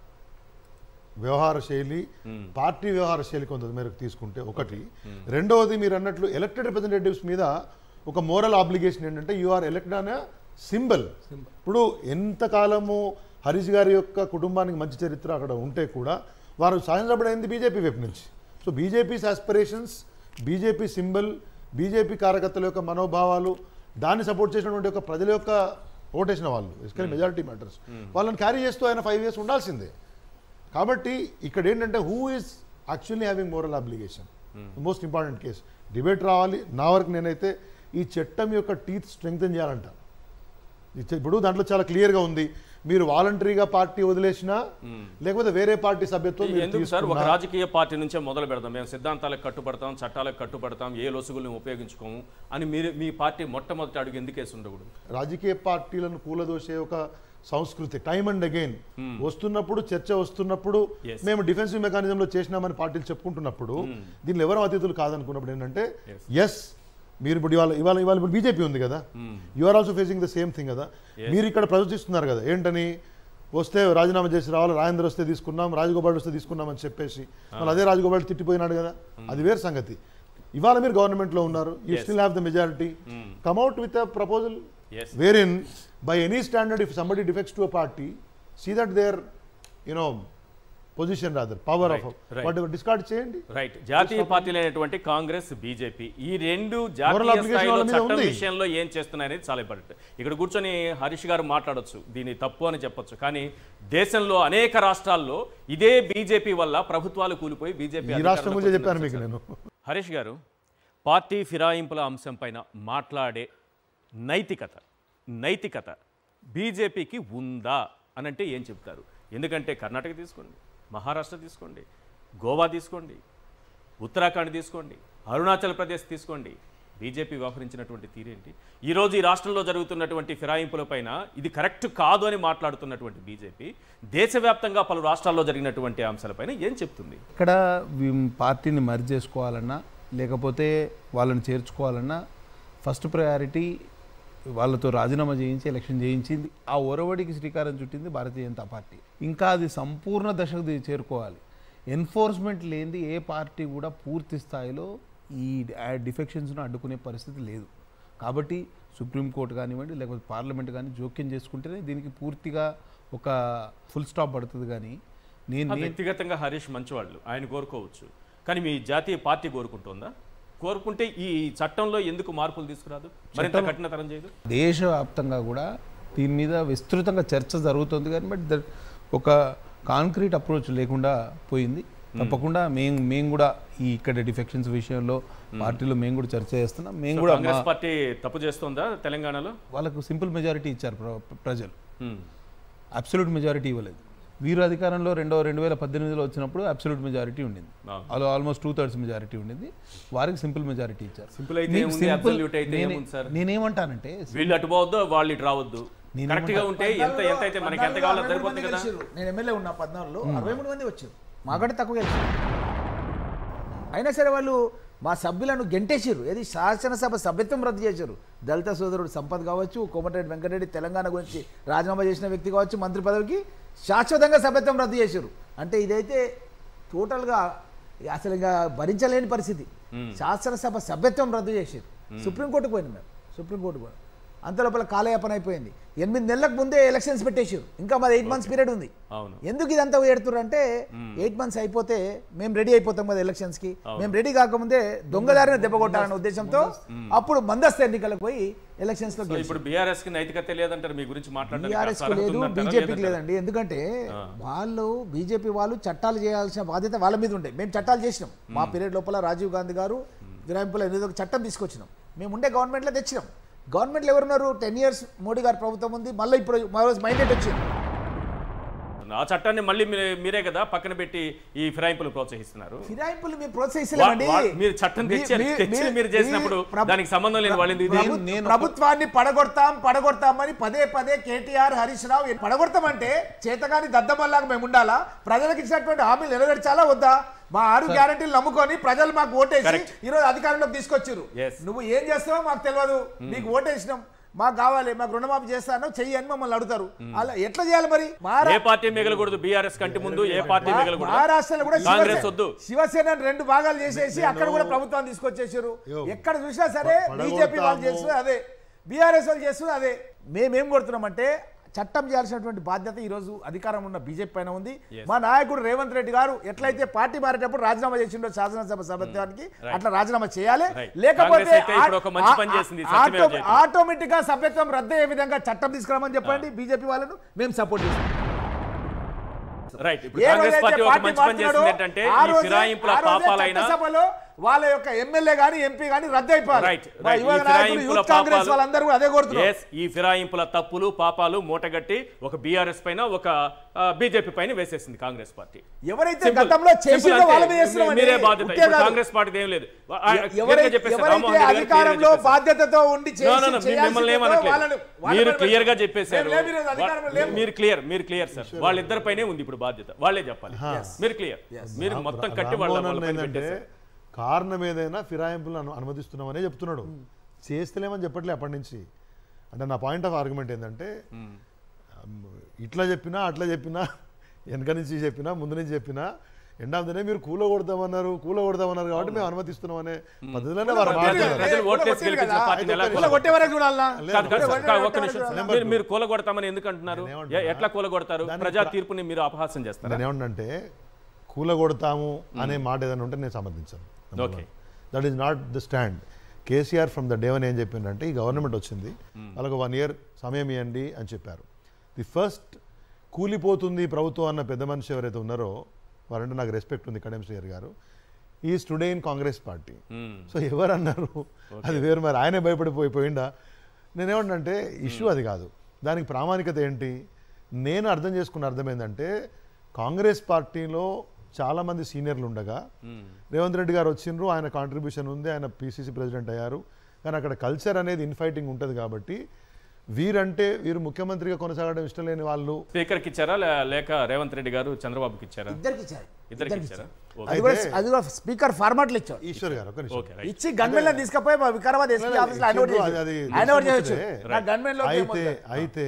వ్యవహార శైలి పార్టీ వ్యవహార శైలి కొంత మేరకు తీసుకుంటే ఒకటి రెండవది మీరు అన్నట్లు ఎలక్టెడ్ రిప్రజెంటేటివ్స్ మీద ఒక మోరల్ ఆబ్లిగేషన్ ఏంటంటే యు ఆర్ ఎలక్టెడ్ అనే సింబల్ ఇప్పుడు ఎంతకాలము హరీష్ గారి యొక్క కుటుంబానికి మంచి చరిత్ర అక్కడ ఉంటే కూడా వారు సాధించబడి అయింది బీజేపీ వైపు నుంచి so BJP's aspirations BJP symbol BJP కార్యకర్తల యొక్క మనోభావాలు దాన్ని సపోర్ట్ చేసినటువంటి ఒక ప్రజల యొక్క ఓటేసిన వాళ్ళు బేసికలీ మెజారిటీ మ్యాటర్స్ వాళ్ళని క్యారీ చేస్తూ ఆయన ఫైవ్ ఇయర్స్ ఉండాల్సిందే కాబట్టి ఇక్కడ ఏంటంటే who is actually having moral obligation most important case debate రావాలి నా వరకు నేనైతే ఈ చట్టం యొక్క టీత్ స్ట్రెంగ్తన్ చేయాలంట ఇచ్చ- ఇప్పుడు దాంట్లో చాలా క్లియర్గా ఉంది మీరు వాలంటరీగా పార్టీ వదిలేసినా లేకపోతే వేరే పార్టీ సభ్యత్వం మీరు ఎందుకు సార్ ఒక తీసుకున్నా- రాజకీయ పార్టీ నుంచే మొదలు పెడదాం మేము సిద్ధాంతాలకు కట్టుబడతాం చట్టాలకు కట్టుబడతాం ఏ లొసుగుల్ని ఉపయోగించుకోము అని మీరు మీ పార్టీ మొట్టమొదటి అడుగు ఎందుకు వేసి ఉండకూడదు రాజకీయ పార్టీలను కూలదోసే ఒక సంస్కృతి టైమ్ అండ్ అగైన్ వస్తున్నప్పుడు చర్చ వస్తున్నప్పుడు Yes. మేము డిఫెన్సివ్ మెకానిజంలో చేసినామని పార్టీలు చెప్పుకుంటున్నప్పుడు దీనిలో ఎవరు అతిథులు కాదనుకున్నప్పుడు ఏంటంటే ఎస్ మీరు ఇప్పుడు ఇవాళ ఇవాళ ఇవాళ ఇప్పుడు బీజేపీ ఉంది కదా you are also facing the same thing కదా మీరు ఇక్కడ ప్రదర్శిస్తున్నారు కదా ఏంటని వస్తే రాజీనామా చేసి రావాలి రాజేంద్ర వస్తే తీసుకున్నాం రాజగోపాల్ వస్తే తీసుకున్నాం అని చెప్పేసి మళ్ళీ అదే రాజగోపాల్ తిట్టిపోయినాడు కదా అది వేరు సంగతి ఇవాళ మీరు గవర్నమెంట్ లో ఉన్నారు you still have the majority come out with a proposal Yes. wherein by any standard if somebody defects to a party see that their you know position rather power Right, of right. whatever discard చేయండి రైట్ జాతీయ పార్టీలైనటువంటి కాంగ్రెస్ బీజేపీ ఈ రెండు Moral జాతీయ obligation స్థాయిలో వాళ్ళ మీద చట్టం ఉంది. విషయంలో ఏం చేస్తున్నాయనేది చాలా ఇంపార్టెంట్ ఇక్కడ కూర్చొని హరీష్ గారు మాట్లాడొచ్చు దీన్ని తప్పు అని చెప్పొచ్చు కానీ దేశంలో అనేక రాష్ట్రాల్లో ఇదే బీజేపీ వల్ల ప్రభుత్వాలు కూలిపోయి బీజేపీ ఈ రాష్ట్రం గురించి చెప్పాను మీకు నేను హరీష్ గారు పార్టీ ఫిరాయింపుల అంశం పైన మాట్లాడే నైతికత నైతికత బీజేపీకి ఉందా అని అంటే ఏం చెప్తారు ఎందుకంటే కర్ణాటక తీసుకోండి మహారాష్ట్ర తీసుకోండి గోవా తీసుకోండి ఉత్తరాఖండ్ తీసుకోండి అరుణాచల్ ప్రదేశ్ తీసుకోండి బీజేపీ వ్యవహరించినటువంటి తీరేంటి ఈరోజు ఈ రాష్ట్రంలో జరుగుతున్నటువంటి ఫిరాయింపులపైన ఇది కరెక్ట్ కాదు అని మాట్లాడుతున్నటువంటి బీజేపీ దేశవ్యాప్తంగా పలు రాష్ట్రాల్లో జరిగినటువంటి అంశాలపైన ఏం చెప్తుంది ఇక్కడ వీ- పార్టీని మర్జ్ చేసుకోవాలన్నా లేకపోతే వాళ్ళని చేర్చుకోవాలన్నా ఫస్ట్ ప్రయారిటీ వాళ్ళతో రాజీనామా చేయించి ఎలక్షన్ చేయించింది ఆ ఒరవడికి శ్రీకారం చుట్టింది భారతీయ జనతా పార్టీ ఇంకా అది సంపూర్ణ దశకు ది- చేరుకోవాలి ఎన్ఫోర్స్మెంట్ లేనిది ఏ పార్టీ కూడా పూర్తి స్థాయిలో ఈ డిఫెక్షన్స్ను అడ్డుకునే పరిస్థితి లేదు కాబట్టి సుప్రీంకోర్టు కానివ్వండి లేకపోతే పార్లమెంట్ కానీ జోక్యం చేసుకుంటేనే దీనికి పూర్తిగా ఒక ఫుల్ స్టాప్ పడుతుంది కానీ నేను ఆ వ్యక్తిగతంగా హరీష్ మంచివాళ్ళు ఆయన కోరుకోవచ్చు కానీ మీ జాతీయ పార్టీ కోరుకుంటుందా కోరుకుంటే ఈ చట్టంలో ఎందుకు మార్పులు తీసుకురాదు మరింత కఠినతరం చేయదు దేశవ్యాప్తంగా కూడా దీని మీద విస్తృతంగా చర్చ జరుగుతుంది కానీ బట్ ద- ఒక కాంక్రీట్ అప్రోచ్ లేకుండా పోయింది తప్పకుండా మేము మేము కూడా ఈ ఇక్కడ డిఫెక్షన్స్ విషయంలో పార్టీలో మేము కూడా చర్చ చేస్తున్నాం మేము కూడా కాంగ్రెస్ మా- పార్టీ తప్పు చేస్తుందా తెలంగాణలో వాళ్ళకు సింపుల్ మెజారిటీ ఇచ్చారు ప్ర- ప్రజలు హ్మ్. అబ్సల్యూట్ మెజారిటీ ఇవ్వలేదు వీరు అధికారంలో రెండో రెండు వేల పద్దెనిమిదిలో వచ్చినప్పుడు అబ్సల్యూట్ మెజారిటీ ఉండింది అవును. అలా ఆల్మోస్ట్ టూ థర్డ్స్ మెజారిటీ ఉండింది వారికి సింపుల్ మెజారిటీ ఇచ్చారు Simple అయితే మీకు ఏముంది, simple- absolute అయితే నేనే- ఏముంది సార్? నేనేమంటానంటే వీళ్ళు అటు పోవద్దు వాళ్ళు ఇటు రావద్దు నేను కరెక్ట్ గా ఉంటే ఎంత ఎంత అయితే మనకి ఎంత కావాలో సరిపోతుంది కదా నేను ఎమ్మెల్యే ఉన్నా పద్నాలుగులో అరవై మూడు మంది వచ్చారు మాకంటే తక్కువ గెలిచారు అయినా సరే వాళ్ళు మా సభ్యులను గెంటేసారు ఏది శాసనసభ సభ్యత్వం రద్దు చేశారు దళిత సోదరుడు సంపత్ కావచ్చు కోమటిరెడ్డి వెంకటరెడ్డి తెలంగాణ గురించి రాజీనామా చేసిన వ్యక్తి కావచ్చు మంత్రి పదవికి శాశ్వతంగా సభ్యత్వం రద్దు చేశారు అంటే ఇదైతే టోటల్గా అసలు ఇంకా భరించలేని పరిస్థితి శాసనసభ సభ్యత్వం రద్దు చేశారు సుప్రీంకోర్టుకు పోయింది మేము సుప్రీంకోర్టు కూడా అంత లోపల కాలయాపన అయిపోయింది ఎనిమిది నెలలకు ముందే ఎలక్షన్స్ పెట్టేసారు ఇంకా మాది ఎయిట్ మంత్స్ పీరియడ్ ఉంది అవును ఎందుకు ఇదంతా ఏడుతున్నారు అంటే ఎయిట్ మంత్స్ అయిపోతే మేము రెడీ అయిపోతాం కదా ఎలక్షన్స్ కి మేము రెడీ కాకముందే దొంగదారిన దెబ్బ కొట్టాలనే ఉద్దేశంతో అప్పుడు మందస్తు ఎన్నికలకు పోయి ఎలక్షన్స్ లో సో ఇప్పుడు బీఆర్ఎస్ కి నైతికత లేదంటారు మీ గురించి బీఆర్ఎస్ కు లేదు బీజేపీకి లేదండి ఎందుకంటే వాళ్ళు బీజేపీ వాళ్ళు చట్టాలు చేయాల్సిన బాధ్యత వాళ్ళ మీద ఉండే మేము చట్టాలు చేసినాం మా పీరియడ్ లోపల రాజీవ్ గాంధీ గారు విరాయింపులో ఏదో ఒక చట్టం తీసుకొచ్చినాం మేము ఉండే గవర్నమెంట్లో తెచ్చినాం గవర్నమెంట్లో ఎవరున్నారు టెన్ ఇయర్స్ మోడీ గారి ప్రభుత్వం ఉంది మళ్ళీ ఇప్పుడు మా రోజు మైండెట్ వచ్చింది ఆ చట్టాన్ని మళ్ళీ మీరే- మీరే కదా పక్కన పెట్టి ఈ ఫిరాయింపులు ప్రోత్సహిస్తున్నారు ఫిరాయింపులు మేము ప్రోత్సహిస్తలేమండి వా- వా- మీరు చట్టం మీ- తెచ్చారు. మీ- తెచ్చి మీ- మీరు చేసినప్పుడు మీ ప్రభు- దానికి సంబంధం లేని వాళ్ళు ఎందుకు ప్రభు- ఇది? నేను- ప్రభుత్వాన్ని పడగొడతాం పడగొడతామని పదే పదే కేటీఆర్ హరీష్ రావు పడగొడతామంటే చేతగాని దద్దమల్లాగా మేము ఉండాలా ప్రజలకు ఇచ్చినటువంటి హామీలు నెరవేర్చాలా వద్దా మా ఆరు గ్యారంటీలు నమ్ముకొని ప్రజలు మాకు ఓటేసి Correct. ఈ రోజు అధికారంలోకి తీసుకొచ్చారు Yes. నువ్వు ఏం చేస్తావో మాకు తెలియదు నీకు ఓటేసినాం మాకు కావాలి మాకు రుణమాఫీ చేస్తాను చెయ్యి అని మమ్మల్ని అడుగుతారు అలా ఎట్లా చేయాలి మరి ఏ మహారా- పార్టీ మిగలకూడదు బీఆర్ఎస్ కంటి ముందు ఏ పార్టీ మా- మిగలకూడదు మహారాష్ట్రలో కూడా కాంగ్రెస్ శివసే- వద్దు శివసేన రెండు భాగాలు చేసేసి అక్కడ కూడా ప్రభుత్వాన్ని తీసుకొచ్చేసారు ఎక్కడ చూసినా సరే ప- బీజేపీ వాళ్ళు పడగొడతాము. చేస్తున్నారు అదే బీఆర్ఎస్ వాళ్ళు చేస్తున్నారు అదే మేమేం కొడుతున్నామంటే చట్టం చేయాల్సినటువంటి బాధ్యత ఈ రోజు అధికారం ఉన్న బీజేపీ పైన ఉంది Yes. మా నాయకుడు రేవంత్ రెడ్డి గారు ఎట్లయితే పార్టీ మారేటప్పుడు రాజీనామా చేసిండో శాసనసభ సభ్యత్వానికి అట్లా రాజీనామా చేయాలి Right. లేకపోతే కాంగ్రెస్ అయితే ఇప్పుడు ఒక మంచి పని చేసింది, సత్యమేవ జయతే. ఆటోమేటిక్ గా సభ్యత్వం రద్దయ్యే విధంగా చట్టం తీసుకురామని చెప్పండి బీజేపీ వాళ్ళను మేము సపోర్ట్ చేస్తాం రైట్ ఇప్పుడు ఏ కాంగ్రెస్ రోజైతే పార్టీ ఒక పార్టీ మంచి పని చేసింది మారుతున్నాడో, ఏంటంటే ఆ ఈ రోజే- ఫిరాయింపుల ఆ రోజే పాపాలైనా చట్టసభలో వాళ్ళ యొక్క ఎమ్మెల్యే గాని ఎంపీ గాని రద్దు అయిపోయారు రైట్ మా రైట్. యువ ఈ నాయకులు ఫిరాయింపుల యూత్ కాంగ్రెస్ పాపాలు- వాళ్ళందరూ కూడా అదే కోరుతున్నారు Yes, ఈ ఫిరాయింపుల తప్పులు పాపాలు మూటగట్టి ఒక బీఆర్ఎస్ పైన ఒక బీజేపీ పైన వేసేసింది కాంగ్రెస్ పార్టీ ఎవరైతే Simple. గతంలో Simple చేసిందో అంతే. వాళ్ళ మీద చేస్తున్నామండి. మీరే బాధ్యత ఉట్టే ఇప్పుడు కాదు. కాంగ్రెస్ పార్టీ ఏం లేదు ఆ, ఆ, ఎ- clear గా ఎవరైతే చెప్పేశారు. ఎవరైతే రామ్మోహన్ రెడ్డి గారు clear గా అధికారంలో చెప్పేశారు. బాధ్యతతో ఉండి No, చేసి no, no, మీ- మిమ్మల్ని చేయాల్సిందేదో ఏమనట్లేదు వాళ్ళను- వాళ్ళ మీరు పైన క్లియర్ గా పెట్టండి. చెప్పేశారు మేము లేము ఈరోజు అధికారంలో లేము. మీరు క్లియర్ మీరు క్లియర్ సార్ వాళ్ళిద్దరిపైనే ఉంది ఇప్పుడు బాధ్యత వాళ్ళే చెప్పాలి మీరు క్లియర్ మీరు మొత్తం కట్టి వాళ్ళ రామ్మోహన్ వాళ్ళ పైన ఏంటంటే పెట్టేశారు. కారణం ఏదైనా ఫిరాయింపులను అను- అనుమతిస్తున్నామనే చెప్తున్నాడు చేస్తలేమని చెప్పట్లే అప్పటి నుంచి అంటే నా పాయింట్ ఆఫ్ ఆర్గ్యుమెంట్ ఏంటంటే ఇట్లా చెప్పినా అట్లా చెప్పినా వెనక నుంచి చెప్పినా ముందు నుంచి చెప్పినా ఎండ్ ఆఫ్ ద డే మీరు కూల కొడతామన్నారు కూల కొడతామన్నారు కాబట్టి మేము అనుమతిస్తున్నామనే పద్ధతిలోనే వారు ప్రజలు- మాట్లాడారు ప్రజలు కూల ఓట్లేసి కొట్టిరు గెలిపించిన కదా. పార్టీని ఎలా కూల కూలగొడతారు? కొట్టే వరకు చూడాలా కాదు, కాదు, కూల కాదు, ఒక్క కొట్టే నిమిషం వరకు సార్. చూడాలా? మీరు మీరు కూలగొడతామని ఎందుకు అంటున్నారు నేనేమంటున్నా? ఎ- ఎట్లా కూలగొడతారు దానికి ప్రజా ప్ర- తీర్పుని మీరు అపహాస్యం చేస్తారు నేను ఏమంటే కూలగొడతాము అనే మాట ఏదైనా ఉంటే నేను సమర్థించాను Okay. That is not the stand KCR from the day one ఏం చెప్పిందంటే ఈ గవర్నమెంట్ వచ్చింది వాళ్ళకు వన్ ఇయర్ సమయం ఇవ్వండి అని చెప్పారు ది ఫస్ట్ కూలిపోతుంది ప్రభుత్వం అన్న పెద్ద మనిషి ఎవరైతే ఉన్నారో వారంటే నాకు రెస్పెక్ట్ ఉంది కడెం శ్రీయర్ గారు ఈ today in Congress party so ఎవరు అన్నారు అది వేరు మరి ఆయనే భయపడిపోయి పోయిందా నేనేమంటే ఇష్యూ అది కాదు దానికి ప్రామాణికత ఏంటి నేను అర్థం చేసుకున్న అర్థం ఏంటంటే కాంగ్రెస్ పార్టీలో చాలామంది సీనియర్లు ఉండగా రేవంత్ రెడ్డి గారు వచ్చిండ్రు ఆయన కాంట్రిబ్యూషన్ ఉంది ఆయన పీసీసీ ప్రెసిడెంట్ అయ్యారు కానీ అక్కడ కల్చర్ అనేది ఇన్ఫైటింగ్ ఉంటుంది కాబట్టి వీరంటే వీరు ముఖ్యమంత్రిగా కొనసాగడం ఇష్టం లేని వాళ్ళు స్పీకర్ కి ఇచ్చారా లే- లేక రేవంత్ రెడ్డి గారు చంద్రబాబుకి ఇచ్చారా ఇద్దరికి ఇచ్చారు ఇద్దరికి ఇచ్చారా ఓకే. అది కూడా అది కూడా స్పీకర్ ఫార్మాట్లో ఇచ్చారు ఈశ్వర్ గారు ఒక నిమిషం. ఓకే రైట్ ఇచ్చి గన్మెన్ లో తీసుకుపోయి మా వికారాబాద్ ఎస్పీ ఆఫీస్ లో ఆయన ఇచ్చిండ్రు, అది- అది ఆయన ఓట్ చేయొచ్చు తీసుకుపోతే, నా గన్మెన్ లో అయితే అయితే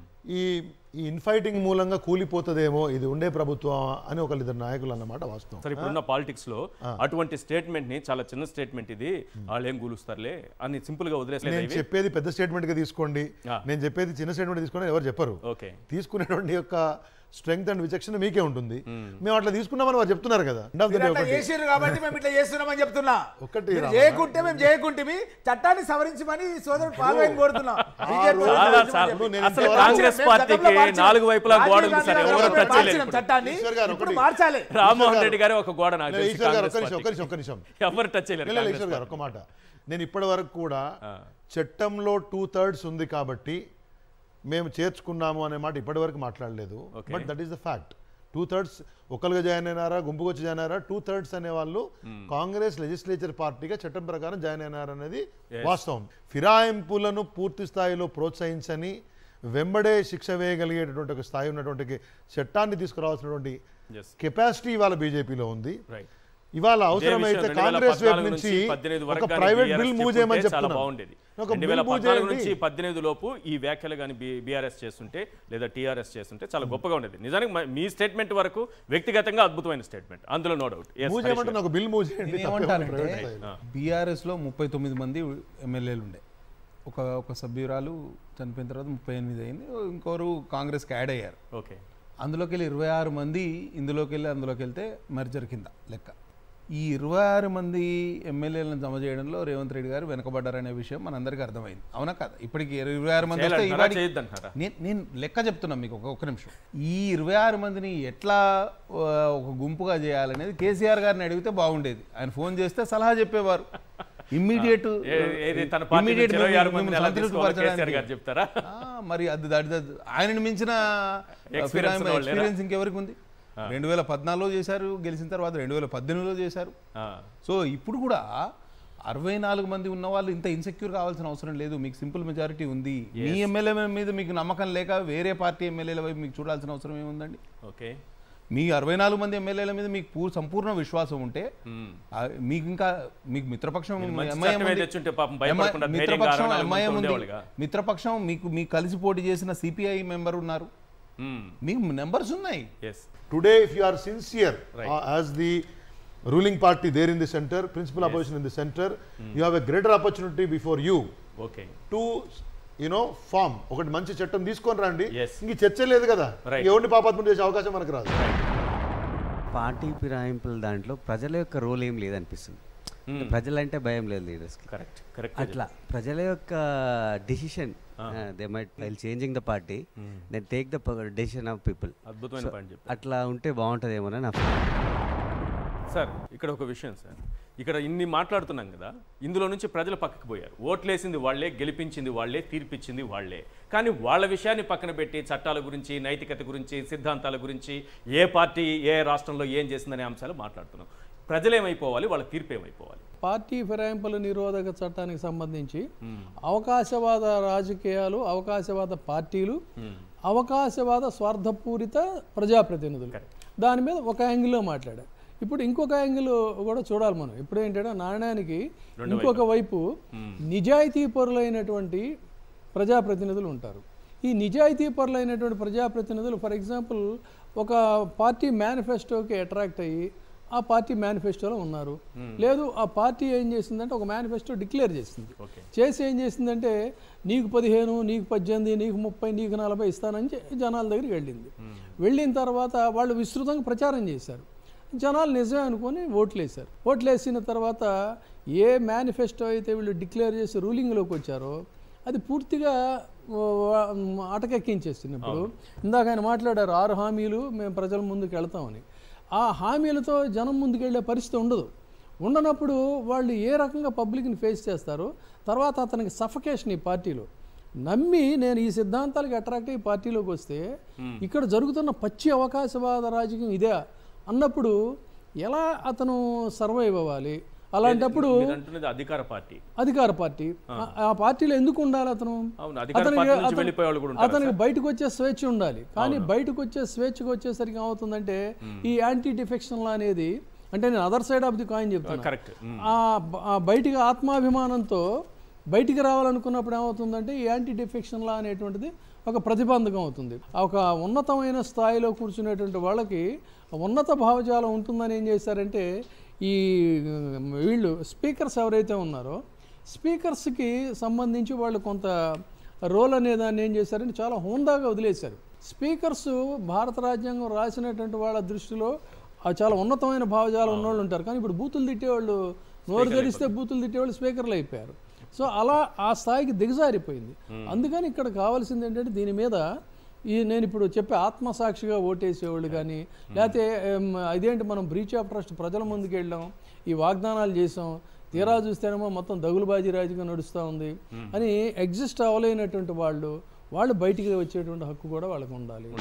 ఈ ఈ ఇన్ఫైటింగ్ మూలంగా కూలిపోతుందేమో ఇది ఉండే ప్రభుత్వం అని ఒకళ్ళిద్దరు నాయకులు అన్నమాట వాస్తవం సార్ ఇప్పుడున్న పాలిటిక్స్ లో అటువంటి స్టేట్మెంట్ ని చాలా చిన్న స్టేట్మెంట్ ఇది వాళ్ళు ఏం కూలుస్తారులే అని సింపుల్ గా వదిలేసలేదు నేను ఇవి చెప్పేది పెద్ద స్టేట్మెంట్ గా తీసుకోండి ఆ. నేను చెప్పేది చిన్న స్టేట్మెంట్ తీసుకోండి ఎవరు చెప్పరు ఓకే తీసుకునేటువంటి యొక్క స్ట్రెంగ్త్ అండ్ విచక్షణ మీకే ఉంటుంది మేము అట్లా తీసుకున్నామని వారు చెప్తున్నారు కదా End of the day మీరు అట్లా ఒకటి. చేసిర్రు కాబట్టి మేము ఇట్లా చేస్తున్నామని చెప్తున్నా ఒక్కటి మీరు రామన్న. చేయకుంటే మేము చేయకుంటే చట్టాన్ని సవరించమని సోదరుడు పాల్గొని కోరుతున్నాం బీజేపీ వాళ్ళు చాలా సవరించమని చాలా చెప్పి. నేను అసలు ఇంతవరకు- కాంగ్రెస్ మేము పార్టీకి గతంలో మార్చాం. నాలుగు వైపులా రాజీవ్ గోడ ఉంది గాంధీ సార్ గారు ఎవరు మేము టచ్ చేయలేరు మార్చినాం ఇప్పుడు. చట్టాన్ని ఈశ్వర్ గారు ఇప్పుడు ఒకటి. మార్చాలి రామ్మోహన్ గారు. రెడ్డి గారు ఒక గోడ నాకు లేదు, తెలిసి ఈశ్వర్ గారు కాంగ్రెస్ ఒక్క నిమిషం ఒక్క పార్టీకి. నిమిషం ఒక్క నిమిషం ఎవరు టచ్ చేయలేరు లేదు, లేదు, కాంగ్రెస్ ఈశ్వర్ గారు పార్టీ. ఒక్క మాట నేను ఇప్పటి వరకు కూడా చట్టంలో టూ థర్డ్స్ ఉంది కాబట్టి మేము చేర్చుకున్నాము అనే మాట ఇప్పటి వరకు మాట్లాడలేదు Okay. But that is the fact two thirds ఒకరుగా జాయిన్ అయినారా గుంపుకు వచ్చి జాయిన్ అయ్యారా టూ థర్డ్స్ అనే వాళ్ళు కాంగ్రెస్ లెజిస్లేచర్ పార్టీగా చట్టం ప్రకారం జాయిన్ అయినారు అనేది వాస్తవం ఫిరాయింపులను పూర్తి స్థాయిలో ప్రోత్సహించని వెంబడే శిక్ష వేయగలిగేటటువంటి ఒక స్థాయి ఉన్నటువంటి చట్టాన్ని తీసుకురావాల్సినటువంటి Yes. కెపాసిటీ ఇవాళ బీజేపీలో ఉంది Right. ఇవాళ ఇదే అవసరమైతే విషయం కాంగ్రెస్ వైపు 2014 నుంచి నుంచి 18 వరకు ఒక గానీ ప్రైవేట్ BRS బిల్ మూవ్ చెప్పుంటే చేయమని చాలా చెప్తున్నాను బాగుండేది ఒక రెండు బిల్ వేల మూవ్ పద్నాలుగు చేయండి. నుంచి పద్దెనిమిది లోపు ఈ వ్యాఖ్యలు కానీ బీఆర్ఎస్ చేస్తుంటే లేదా టీఆర్ఎస్ చేస్తుంటే చాలా గొప్పగా ఉండేది నిజానికి మ- మీ స్టేట్మెంట్ వరకు వ్యక్తిగతంగా అద్భుతమైన స్టేట్మెంట్ అందులో నో డౌట్ మూవ్ చేయమంటే ఒక బిల్ మూవ్ చేయండి తప్పేముంది ఏమంటారంటే ప్రైవేట్ స్థాయిలో. బీఆర్ఎస్లో ముప్పై తొమ్మిది మంది ఎమ్మెల్యేలు ఉండే ఒక ఒక సభ్యురాలు చనిపోయిన తర్వాత ముప్పై ఎనిమిది అయింది ఇంకోరు కాంగ్రెస్కి యాడ్ అయ్యారు ఓకే అందులోకి వెళ్ళి ఇరవై ఆరు మంది ఇందులోకి వెళ్ళి అందులోకి వెళ్తే మెర్జర్ కింద లెక్క ఈ ఇరవై ఆరు మంది ఎమ్మెల్యేలను జమ చేయడంలో రేవంత్ రెడ్డి గారు వెనకబడ్డారనే విషయం మనందరికీ అర్థమైంది అవునా కదా ఇప్పటికి ఇరవై ఆరు మంది వస్తే చేయాలంటారా ఇవాళ- చేయొద్దంటారా నేను నేను లెక్క చెప్తున్నా మీకు ఒక ఒక్క నిమిషం ఈ ఇరవై ఆరు మందిని ఎట్లా ఆ, ఒక గుంపుగా చేయాలనేది కేసీఆర్ గారిని అడిగితే బాగుండేది ఆయన ఫోన్ చేస్తే సలహా చెప్పేవారు ఇమ్మీడియట్ ఏ- ఏది తన పార్టీ నుంచి ఇరవై ఆరు మందిని ఎలా తీసుకోవాలో కేసీఆర్ గారు చెప్తారా మరి అది దాడి దాడి- ఆయనను మించిన Experience ఉన్నవాళ్ళు లేరా? ఎక్స్పీరియన్స్ ఇంకెవరికి ఉంది రెండు వేల పద్నాలుగులో చేశారు గెలిచిన తర్వాత రెండు వేల పద్దెనిమిదిలో చేశారు ఆ, సో ఇప్పుడు కూడా అరవై నాలుగు మంది ఉన్న వాళ్ళు ఇంత ఇన్సెక్యూర్ కావాల్సిన అవసరం లేదు మీకు సింపుల్ మెజారిటీ ఉంది మీ ఎమ్మెల్యే మీద మీకు నమ్మకం లేక వేరే పార్టీ ఎమ్మెల్యేల వైపు మీకు చూడాల్సిన అవసరం ఏముందండి ఓకే మీ అరవై నాలుగు మంది ఎమ్మెల్యేల మీద మీకు పూర్ సంపూర్ణ విశ్వాసం ఉంటే మ్మ్. ఆ, మీకు ఇంకా మీకు మిత్రపక్షం మంచి MIM చట్టం ఉంది. ఏది తెచ్చుంటే పాపం భయపడకుండా MI ధైర్యంగా మిత్రపక్షం అరవై నాలుగు MIM మంది ఉంది ఉండేవాళ్ళుగా. మిత్రపక్షం మీకు మీకు కలిసి పోటీ చేసిన సిపిఐ మెంబర్ ఉన్నారు మీకు నెంబర్స్ ఉన్నాయి yes Today, if you are sincere uh, as the ruling party there in the center, principal opposition in the center, you have a greater opportunity before you okay to you know form ఒకటి మంచి చట్టం తీసుకొని రండి Yes. ఇంక చర్చ లేదు కదా Right. ఎవరిని పాపాత్మ చేసే అవకాశం మనకు రాదు పార్టీ ఫిరాయింపుల దాంట్లో ప్రజల యొక్క రోల్ ఏం లేదనిపిస్తుంది ప్రజలంటే భయం లేదు లీడర్స్కి కరెక్ట్ కరెక్ట్ అట్లా ప్రజల యొక్క decision they might while changing the party then take the decision of people అద్భుతమైన పాయింట్ చెప్పారు అట్లా ఉంటే బాగుంటుందేమో నా feeling. సార్ ఇక్కడ ఒక విషయం సార్ ఇక్కడ ఇన్ని మాట్లాడుతున్నాం కదా ఇందులో నుంచి ప్రజలు పక్కకు పోయారు ఓట్లేసింది వాళ్ళే గెలిపించింది వాళ్ళే తీర్పిచ్చింది వాళ్ళే కానీ వాళ్ళ విషయాన్ని పక్కన పెట్టి చట్టాల గురించి నైతికత గురించి సిద్ధాంతాల గురించి ఏ పార్టీ ఏ రాష్ట్రంలో ఏం చేసిందనే అంశాలు మాట్లాడుతున్నాం ప్రజలేమైపోవాలి వాళ్ళ తీర్పు ఏమైపోవాలి పార్టీ ఫిరాయింపుల నిరోధక చట్టానికి సంబంధించి అవకాశవాద రాజకీయాలు అవకాశవాద పార్టీలు అవకాశవాద స్వార్థపూరిత ప్రజాప్రతినిధులు దాని మీద ఒక యాంగిల్లో మాట్లాడా ఇప్పుడు ఇంకొక యాంగిల్ కూడా చూడాలి మనం ఇప్పుడు ఏంటంటే నాణ్యానికి ఇంకొక వైపు నిజాయితీ పరులైనటువంటి ప్రజాప్రతినిధులు ఉంటారు ఈ నిజాయితీ పరులైనటువంటి ప్రజాప్రతినిధులు ఫర్ ఎగ్జాంపుల్ ఒక పార్టీ మేనిఫెస్టోకి అట్రాక్ట్ అయ్యి ఆ పార్టీ మేనిఫెస్టోలో ఉన్నారు లేదు ఆ పార్టీ ఏం చేసిందంటే ఒక మేనిఫెస్టో డిక్లేర్ చేసింది చేసి ఏం చేసిందంటే నీకు పదిహేను నీకు పద్దెనిమిది నీకు ముప్పై నీకు నలభై ఇస్తానని చె- జనాల దగ్గరికి వెళ్ళింది వెళ్ళిన తర్వాత వాళ్ళు విస్తృతంగా ప్రచారం చేశారు జనాలు నిజమే అనుకొని ఓట్లు వేశారు ఓట్లు వేసిన తర్వాత ఏ మేనిఫెస్టో అయితే వీళ్ళు డిక్లేర్ చేసి రూలింగ్లోకి వచ్చారో అది పూర్తిగా ఆ, అటకెక్కించేస్తుంది ఇప్పుడు ఇందాక ఆయన మాట్లాడారు ఆరు హామీలు మేము ప్రజల ముందుకు వెళ్తామని ఆ హామీలతో జనం ముందుకు వెళ్ళే పరిస్థితి ఉండదు ఉండనప్పుడు వాళ్ళు ఏ రకంగా పబ్లిక్ని ఫేస్ చేస్తారో తర్వాత అతనికి సఫకేషన్ ఈ పార్టీలో నమ్మి నేను ఈ సిద్ధాంతాలకు అట్రాక్ట్ అయ్యి పార్టీలోకి వస్తే ఇక్కడ జరుగుతున్న పచ్చి అవకాశవాద రాజకీయం ఇదే అన్నప్పుడు ఎలా అతను సర్వైవ్ అవ్వాలి అలాంటప్పుడు మీరు అంటున్నది అధికార పార్టీ అధికార పార్టీ ఆ- ఆ పార్టీలో ఎందుకు ఉండాలి అతను అవును, అధికార అతనికి- పార్టీ నుంచి అతను- వెళ్ళిపోయే వాళ్ళు కూడా ఉంటారా అతనికి బయటకు వచ్చే స్వేచ్ఛ ఉండాలి కానీ బయటకు వచ్చే స్వేచ్ఛకు వచ్చేసరికి ఏమవుతుందంటే ఈ యాంటీ డిఫెక్షన్ లా అనేది అంటే నేను other side of the coin చెప్తాను కరెక్ట్ ఆ బ- ఆ బయటికి ఆత్మాభిమానంతో బయటికి రావాలనుకున్నప్పుడు ఏమవుతుందంటే ఈ యాంటీ డిఫెక్షన్ లా అనేటువంటిది ఒక ప్రతిబంధకం అవుతుంది ఆ ఒక ఉన్నతమైన స్థాయిలో కూర్చునేటువంటి వాళ్ళకి ఉన్నత భావజాలం ఉంటుందని ఏం చేశారంటే ఈ ఉమ్, వీళ్ళు స్పీకర్స్ ఎవరైతే ఉన్నారో స్పీకర్స్కి సంబంధించి వాళ్ళు కొంత రోల్ అనే దాన్ని ఏం చేశారంటే చాలా హోందాగా వదిలేశారు స్పీకర్స్ భారత రాజ్యాంగం రాసినటువంటి వాళ్ళ దృష్టిలో ఆ చాలా ఉన్నతమైన భావజాలం ఉన్నవాళ్ళు ఉంటారు కానీ ఇప్పుడు బూతులు తిట్టేవాళ్ళు నోరు తెరిస్తే బూతులు తిట్టేవాళ్ళు స్పీకర్లు అయిపోయారు సో అలా ఆ స్థాయికి దిగజారిపోయింది అందుకని ఇక్కడ కావాల్సింది ఏంటంటే దీని మీద ఈ నేను ఇప్పుడు చెప్పే ఆత్మసాక్షిగా ఓటేసేవాళ్ళు కానీ లేకపోతే ఏం, ఇదేంటి మనం బ్రీచ్ ఆఫ్ ట్రస్ట్ ప్రజల ముందుకు వెళ్ళాం ఈ వాగ్దానాలు చేసాం తీరా చూస్తేనేమో మొత్తం దగులుబాజీ రాజకీయం నడుస్తూ ఉంది అని ఎగ్జిస్ట్ అవ్వలేనటువంటి వాళ్ళు వాళ్ళు బయటికి వచ్చేటువంటి హక్కు కూడా వాళ్ళకు ఉండాలి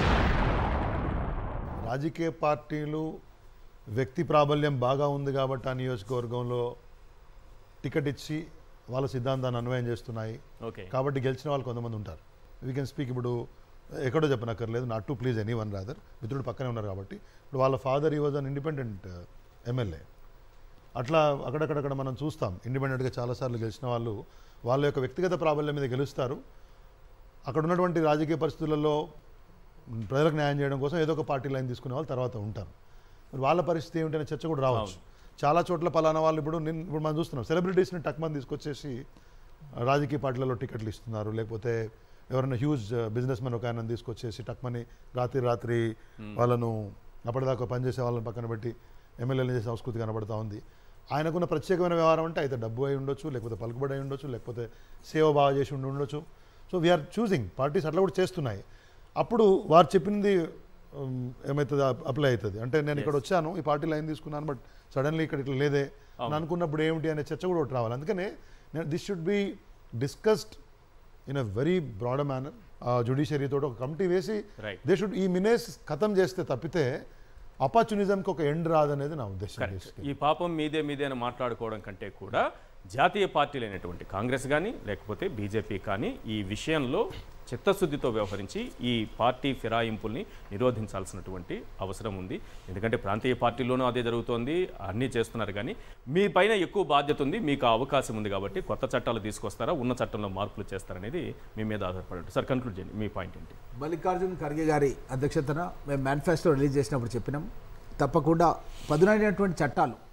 రాజకీయ పార్టీలు వ్యక్తి ప్రాబల్యం బాగా ఉంది కాబట్టి ఆ నియోజకవర్గంలో టికెట్ ఇచ్చి వాళ్ళ సిద్ధాంతాన్ని అన్వయం చేస్తున్నాయి ఓకే కాబట్టి గెలిచిన వాళ్ళు కొంతమంది ఉంటారు వీ కెన్ స్పీక్ ఇప్పుడు ఎక్కడో చెప్పనక్కర్లేదు not to please any one rather మిత్రుడు పక్కనే ఉన్నారు కాబట్టి ఇప్పుడు వాళ్ళ ఫాదర్ ఈ వాజ్ అన్ ఇండిపెండెంట్ ఎమ్మెల్యే అట్లా అక్కడక్కడక్కడ మనం చూస్తాం ఇండిపెండెంట్గా చాలాసార్లు గెలిచిన వాళ్ళు వాళ్ళ యొక్క వ్యక్తిగత ప్రాబల్యం మీద గెలుస్తారు అక్కడ ఉన్నటువంటి రాజకీయ పరిస్థితులలో ప్రజలకు న్యాయం చేయడం కోసం ఏదో ఒక పార్టీ లైన్ తీసుకునే వాళ్ళు తర్వాత ఉంటారు మరి వాళ్ళ పరిస్థితి ఏమిటనే చర్చ కూడా రావచ్చు చాలా చోట్ల పలానా వాళ్ళు ఇప్పుడు నిన్న ఇప్పుడు మనం చూస్తున్నాం సెలబ్రిటీస్ని టక్మని తీసుకొచ్చేసి ఆ, రాజకీయ పార్టీలలో టికెట్లు ఇస్తున్నారు లేకపోతే ఎవరైనా హ్యూజ్ బిజినెస్ మెన్ ఒక ఆయన తీసుకొచ్చేసి టక్మని రాత్రి రాత్రి వాళ్ళను అప్పటిదాకా పనిచేసే వాళ్ళని పక్కన పెట్టి ఎమ్మెల్యేలు చేసే సంస్కృతి కనబడతా ఉంది ఆయనకున్న ప్రత్యేకమైన వ్యవహారం అంటే అయితే డబ్బు అయి ఉండొచ్చు లేకపోతే పలుకుబడి అయి ఉండొచ్చు లేకపోతే సేవ బాగా చేసి ఉండి ఉండొచ్చు సో వీఆర్ చూసింగ్ పార్టీస్ అట్లా కూడా చేస్తున్నాయి అప్పుడు వారు చెప్పింది ఉమ్, ఏమవుతుంది అప్లై అవుతుంది అంటే నేను ఇక్కడ వచ్చాను ఈ పార్టీ లైన్ తీసుకున్నాను బట్ సడన్లీ ఇక్కడ ఇట్లా లేదే అని అనుకున్నప్పుడు ఏమిటి అనే చర్చ కూడా ఒకటి రావాలి అందుకనే this should be discussed in a very broad manner judiciary తోటి ఒక కమిటీ వేసి Right. దే షుడ్ ఈ మినేస్ ఖతం చేస్తే తప్పితే అపార్చునిజంకి ఒక ఎండ్ రాదనేది నా ఉద్దేశం కరెక్ట్ ఈ పాపం మీదే మీదే అని మాట్లాడుకోవడం కంటే కూడా జాతీయ పార్టీలైనటువంటి కాంగ్రెస్ కానీ లేకపోతే బీజేపీ కానీ ఈ విషయంలో చిత్తశుద్ధితో వ్యవహరించి ఈ పార్టీ ఫిరాయింపుల్ని నిరోధించాల్సినటువంటి అవసరం ఉంది ఎందుకంటే ప్రాంతీయ పార్టీల్లోనూ అదే జరుగుతోంది అన్నీ చేస్తున్నారు కానీ మీ పైన ఎక్కువ బాధ్యత ఉంది మీకు ఆ అవకాశం ఉంది కాబట్టి కొత్త చట్టాలు తీసుకొస్తారా ఉన్న చట్టంలో మార్పులు చేస్తారనేది మీ మీద ఆధారపడి ఉంటుంది సార్ కంక్లూడ్ చేయండి మీ పాయింట్ ఏంటి మల్లికార్జున్ ఖర్గే గారి అధ్యక్షతన మేము మేనిఫెస్టో రిలీజ్ చేసినప్పుడు చెప్పినాం తప్పకుండా పదునైనటువంటి చట్టాలు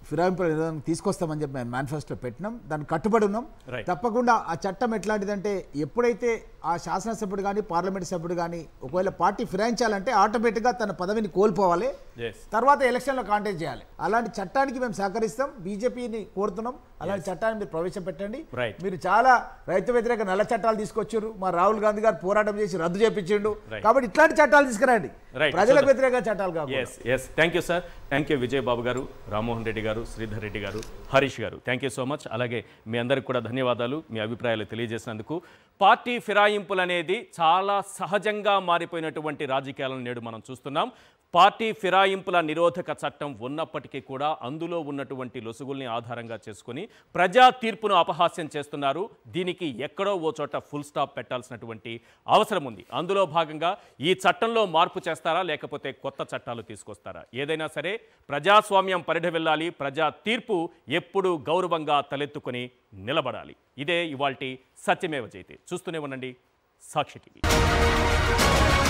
ఫిరాయింపుల నిరోధం తీసుకొస్తామని చెప్పి మేము మేనిఫెస్టో పెట్టినాం దాన్ని కట్టుబడి ఉన్నాం Right. తప్పకుండా ఆ చట్టం ఎట్లాంటిదంటే ఎప్పుడైతే ఆ శాసనసభ్యుడు కానీ పార్లమెంట్ సభ్యుడు కానీ ఒకవేళ పార్టీ ఫిరాయించాలంటే ఆటోమేటిక్గా తన పదవిని కోల్పోవాలి Yes. తర్వాత ఎలక్షన్లో కాంటాక్ట్ చేయాలి అలాంటి చట్టానికి మేము సహకరిస్తాం బీజేపీని కోరుతున్నాం అలాంటి చట్టాన్ని మీరు ప్రవేశపెట్టండి Right. మీరు చాలా రైతు వ్యతిరేక నల్ల చట్టాలు తీసుకొచ్చారు మా రాహుల్ గాంధీ గారు పోరాటం చేసి రద్దు చేపించిండు Right. కాబట్టి ఇట్లాంటి చట్టాలు తీసుకురండి Right. ప్రజలకు So the- వ్యతిరేక చట్టాలు కాకుండా yes yes thank you sir thank you Vijay Babu garu Rammohan Reddy గారు శ్రీధర్ రెడ్డి గారు హరీష్ గారు థ్యాంక్ యూ సో మచ్ అలాగే మీ అందరికి కూడా ధన్యవాదాలు మీ అభిప్రాయాలు తెలియజేసినందుకు పార్టీ ఫిరాయింపులు అనేది చాలా సహజంగా మారిపోయినటువంటి రాజకీయాలను నేడు మనం చూస్తున్నాం పార్టీ ఫిరాయింపుల నిరోధక చట్టం ఉన్నప్పటికీ కూడా అందులో ఉన్నటువంటి లొసుగుల్ని ఆధారంగా చేసుకుని ప్రజా తీర్పును అపహాస్యం చేస్తున్నారు దీనికి ఎక్కడో ఓ చోట ఫుల్ స్టాప్ పెట్టాల్సినటువంటి అవసరం ఉంది అందులో భాగంగా ఈ చట్టంలో మార్పు చేస్తారా లేకపోతే కొత్త చట్టాలు తీసుకొస్తారా ఏదైనా సరే ప్రజాస్వామ్యం పరిధి వెళ్ళాలి ప్రజా తీర్పు ఎప్పుడూ గౌరవంగా తలెత్తుకొని నిలబడాలి ఇదే ఇవాల్టి సత్యమేవ జయతే చూస్తూనే ఉండండి సాక్షి టీవీ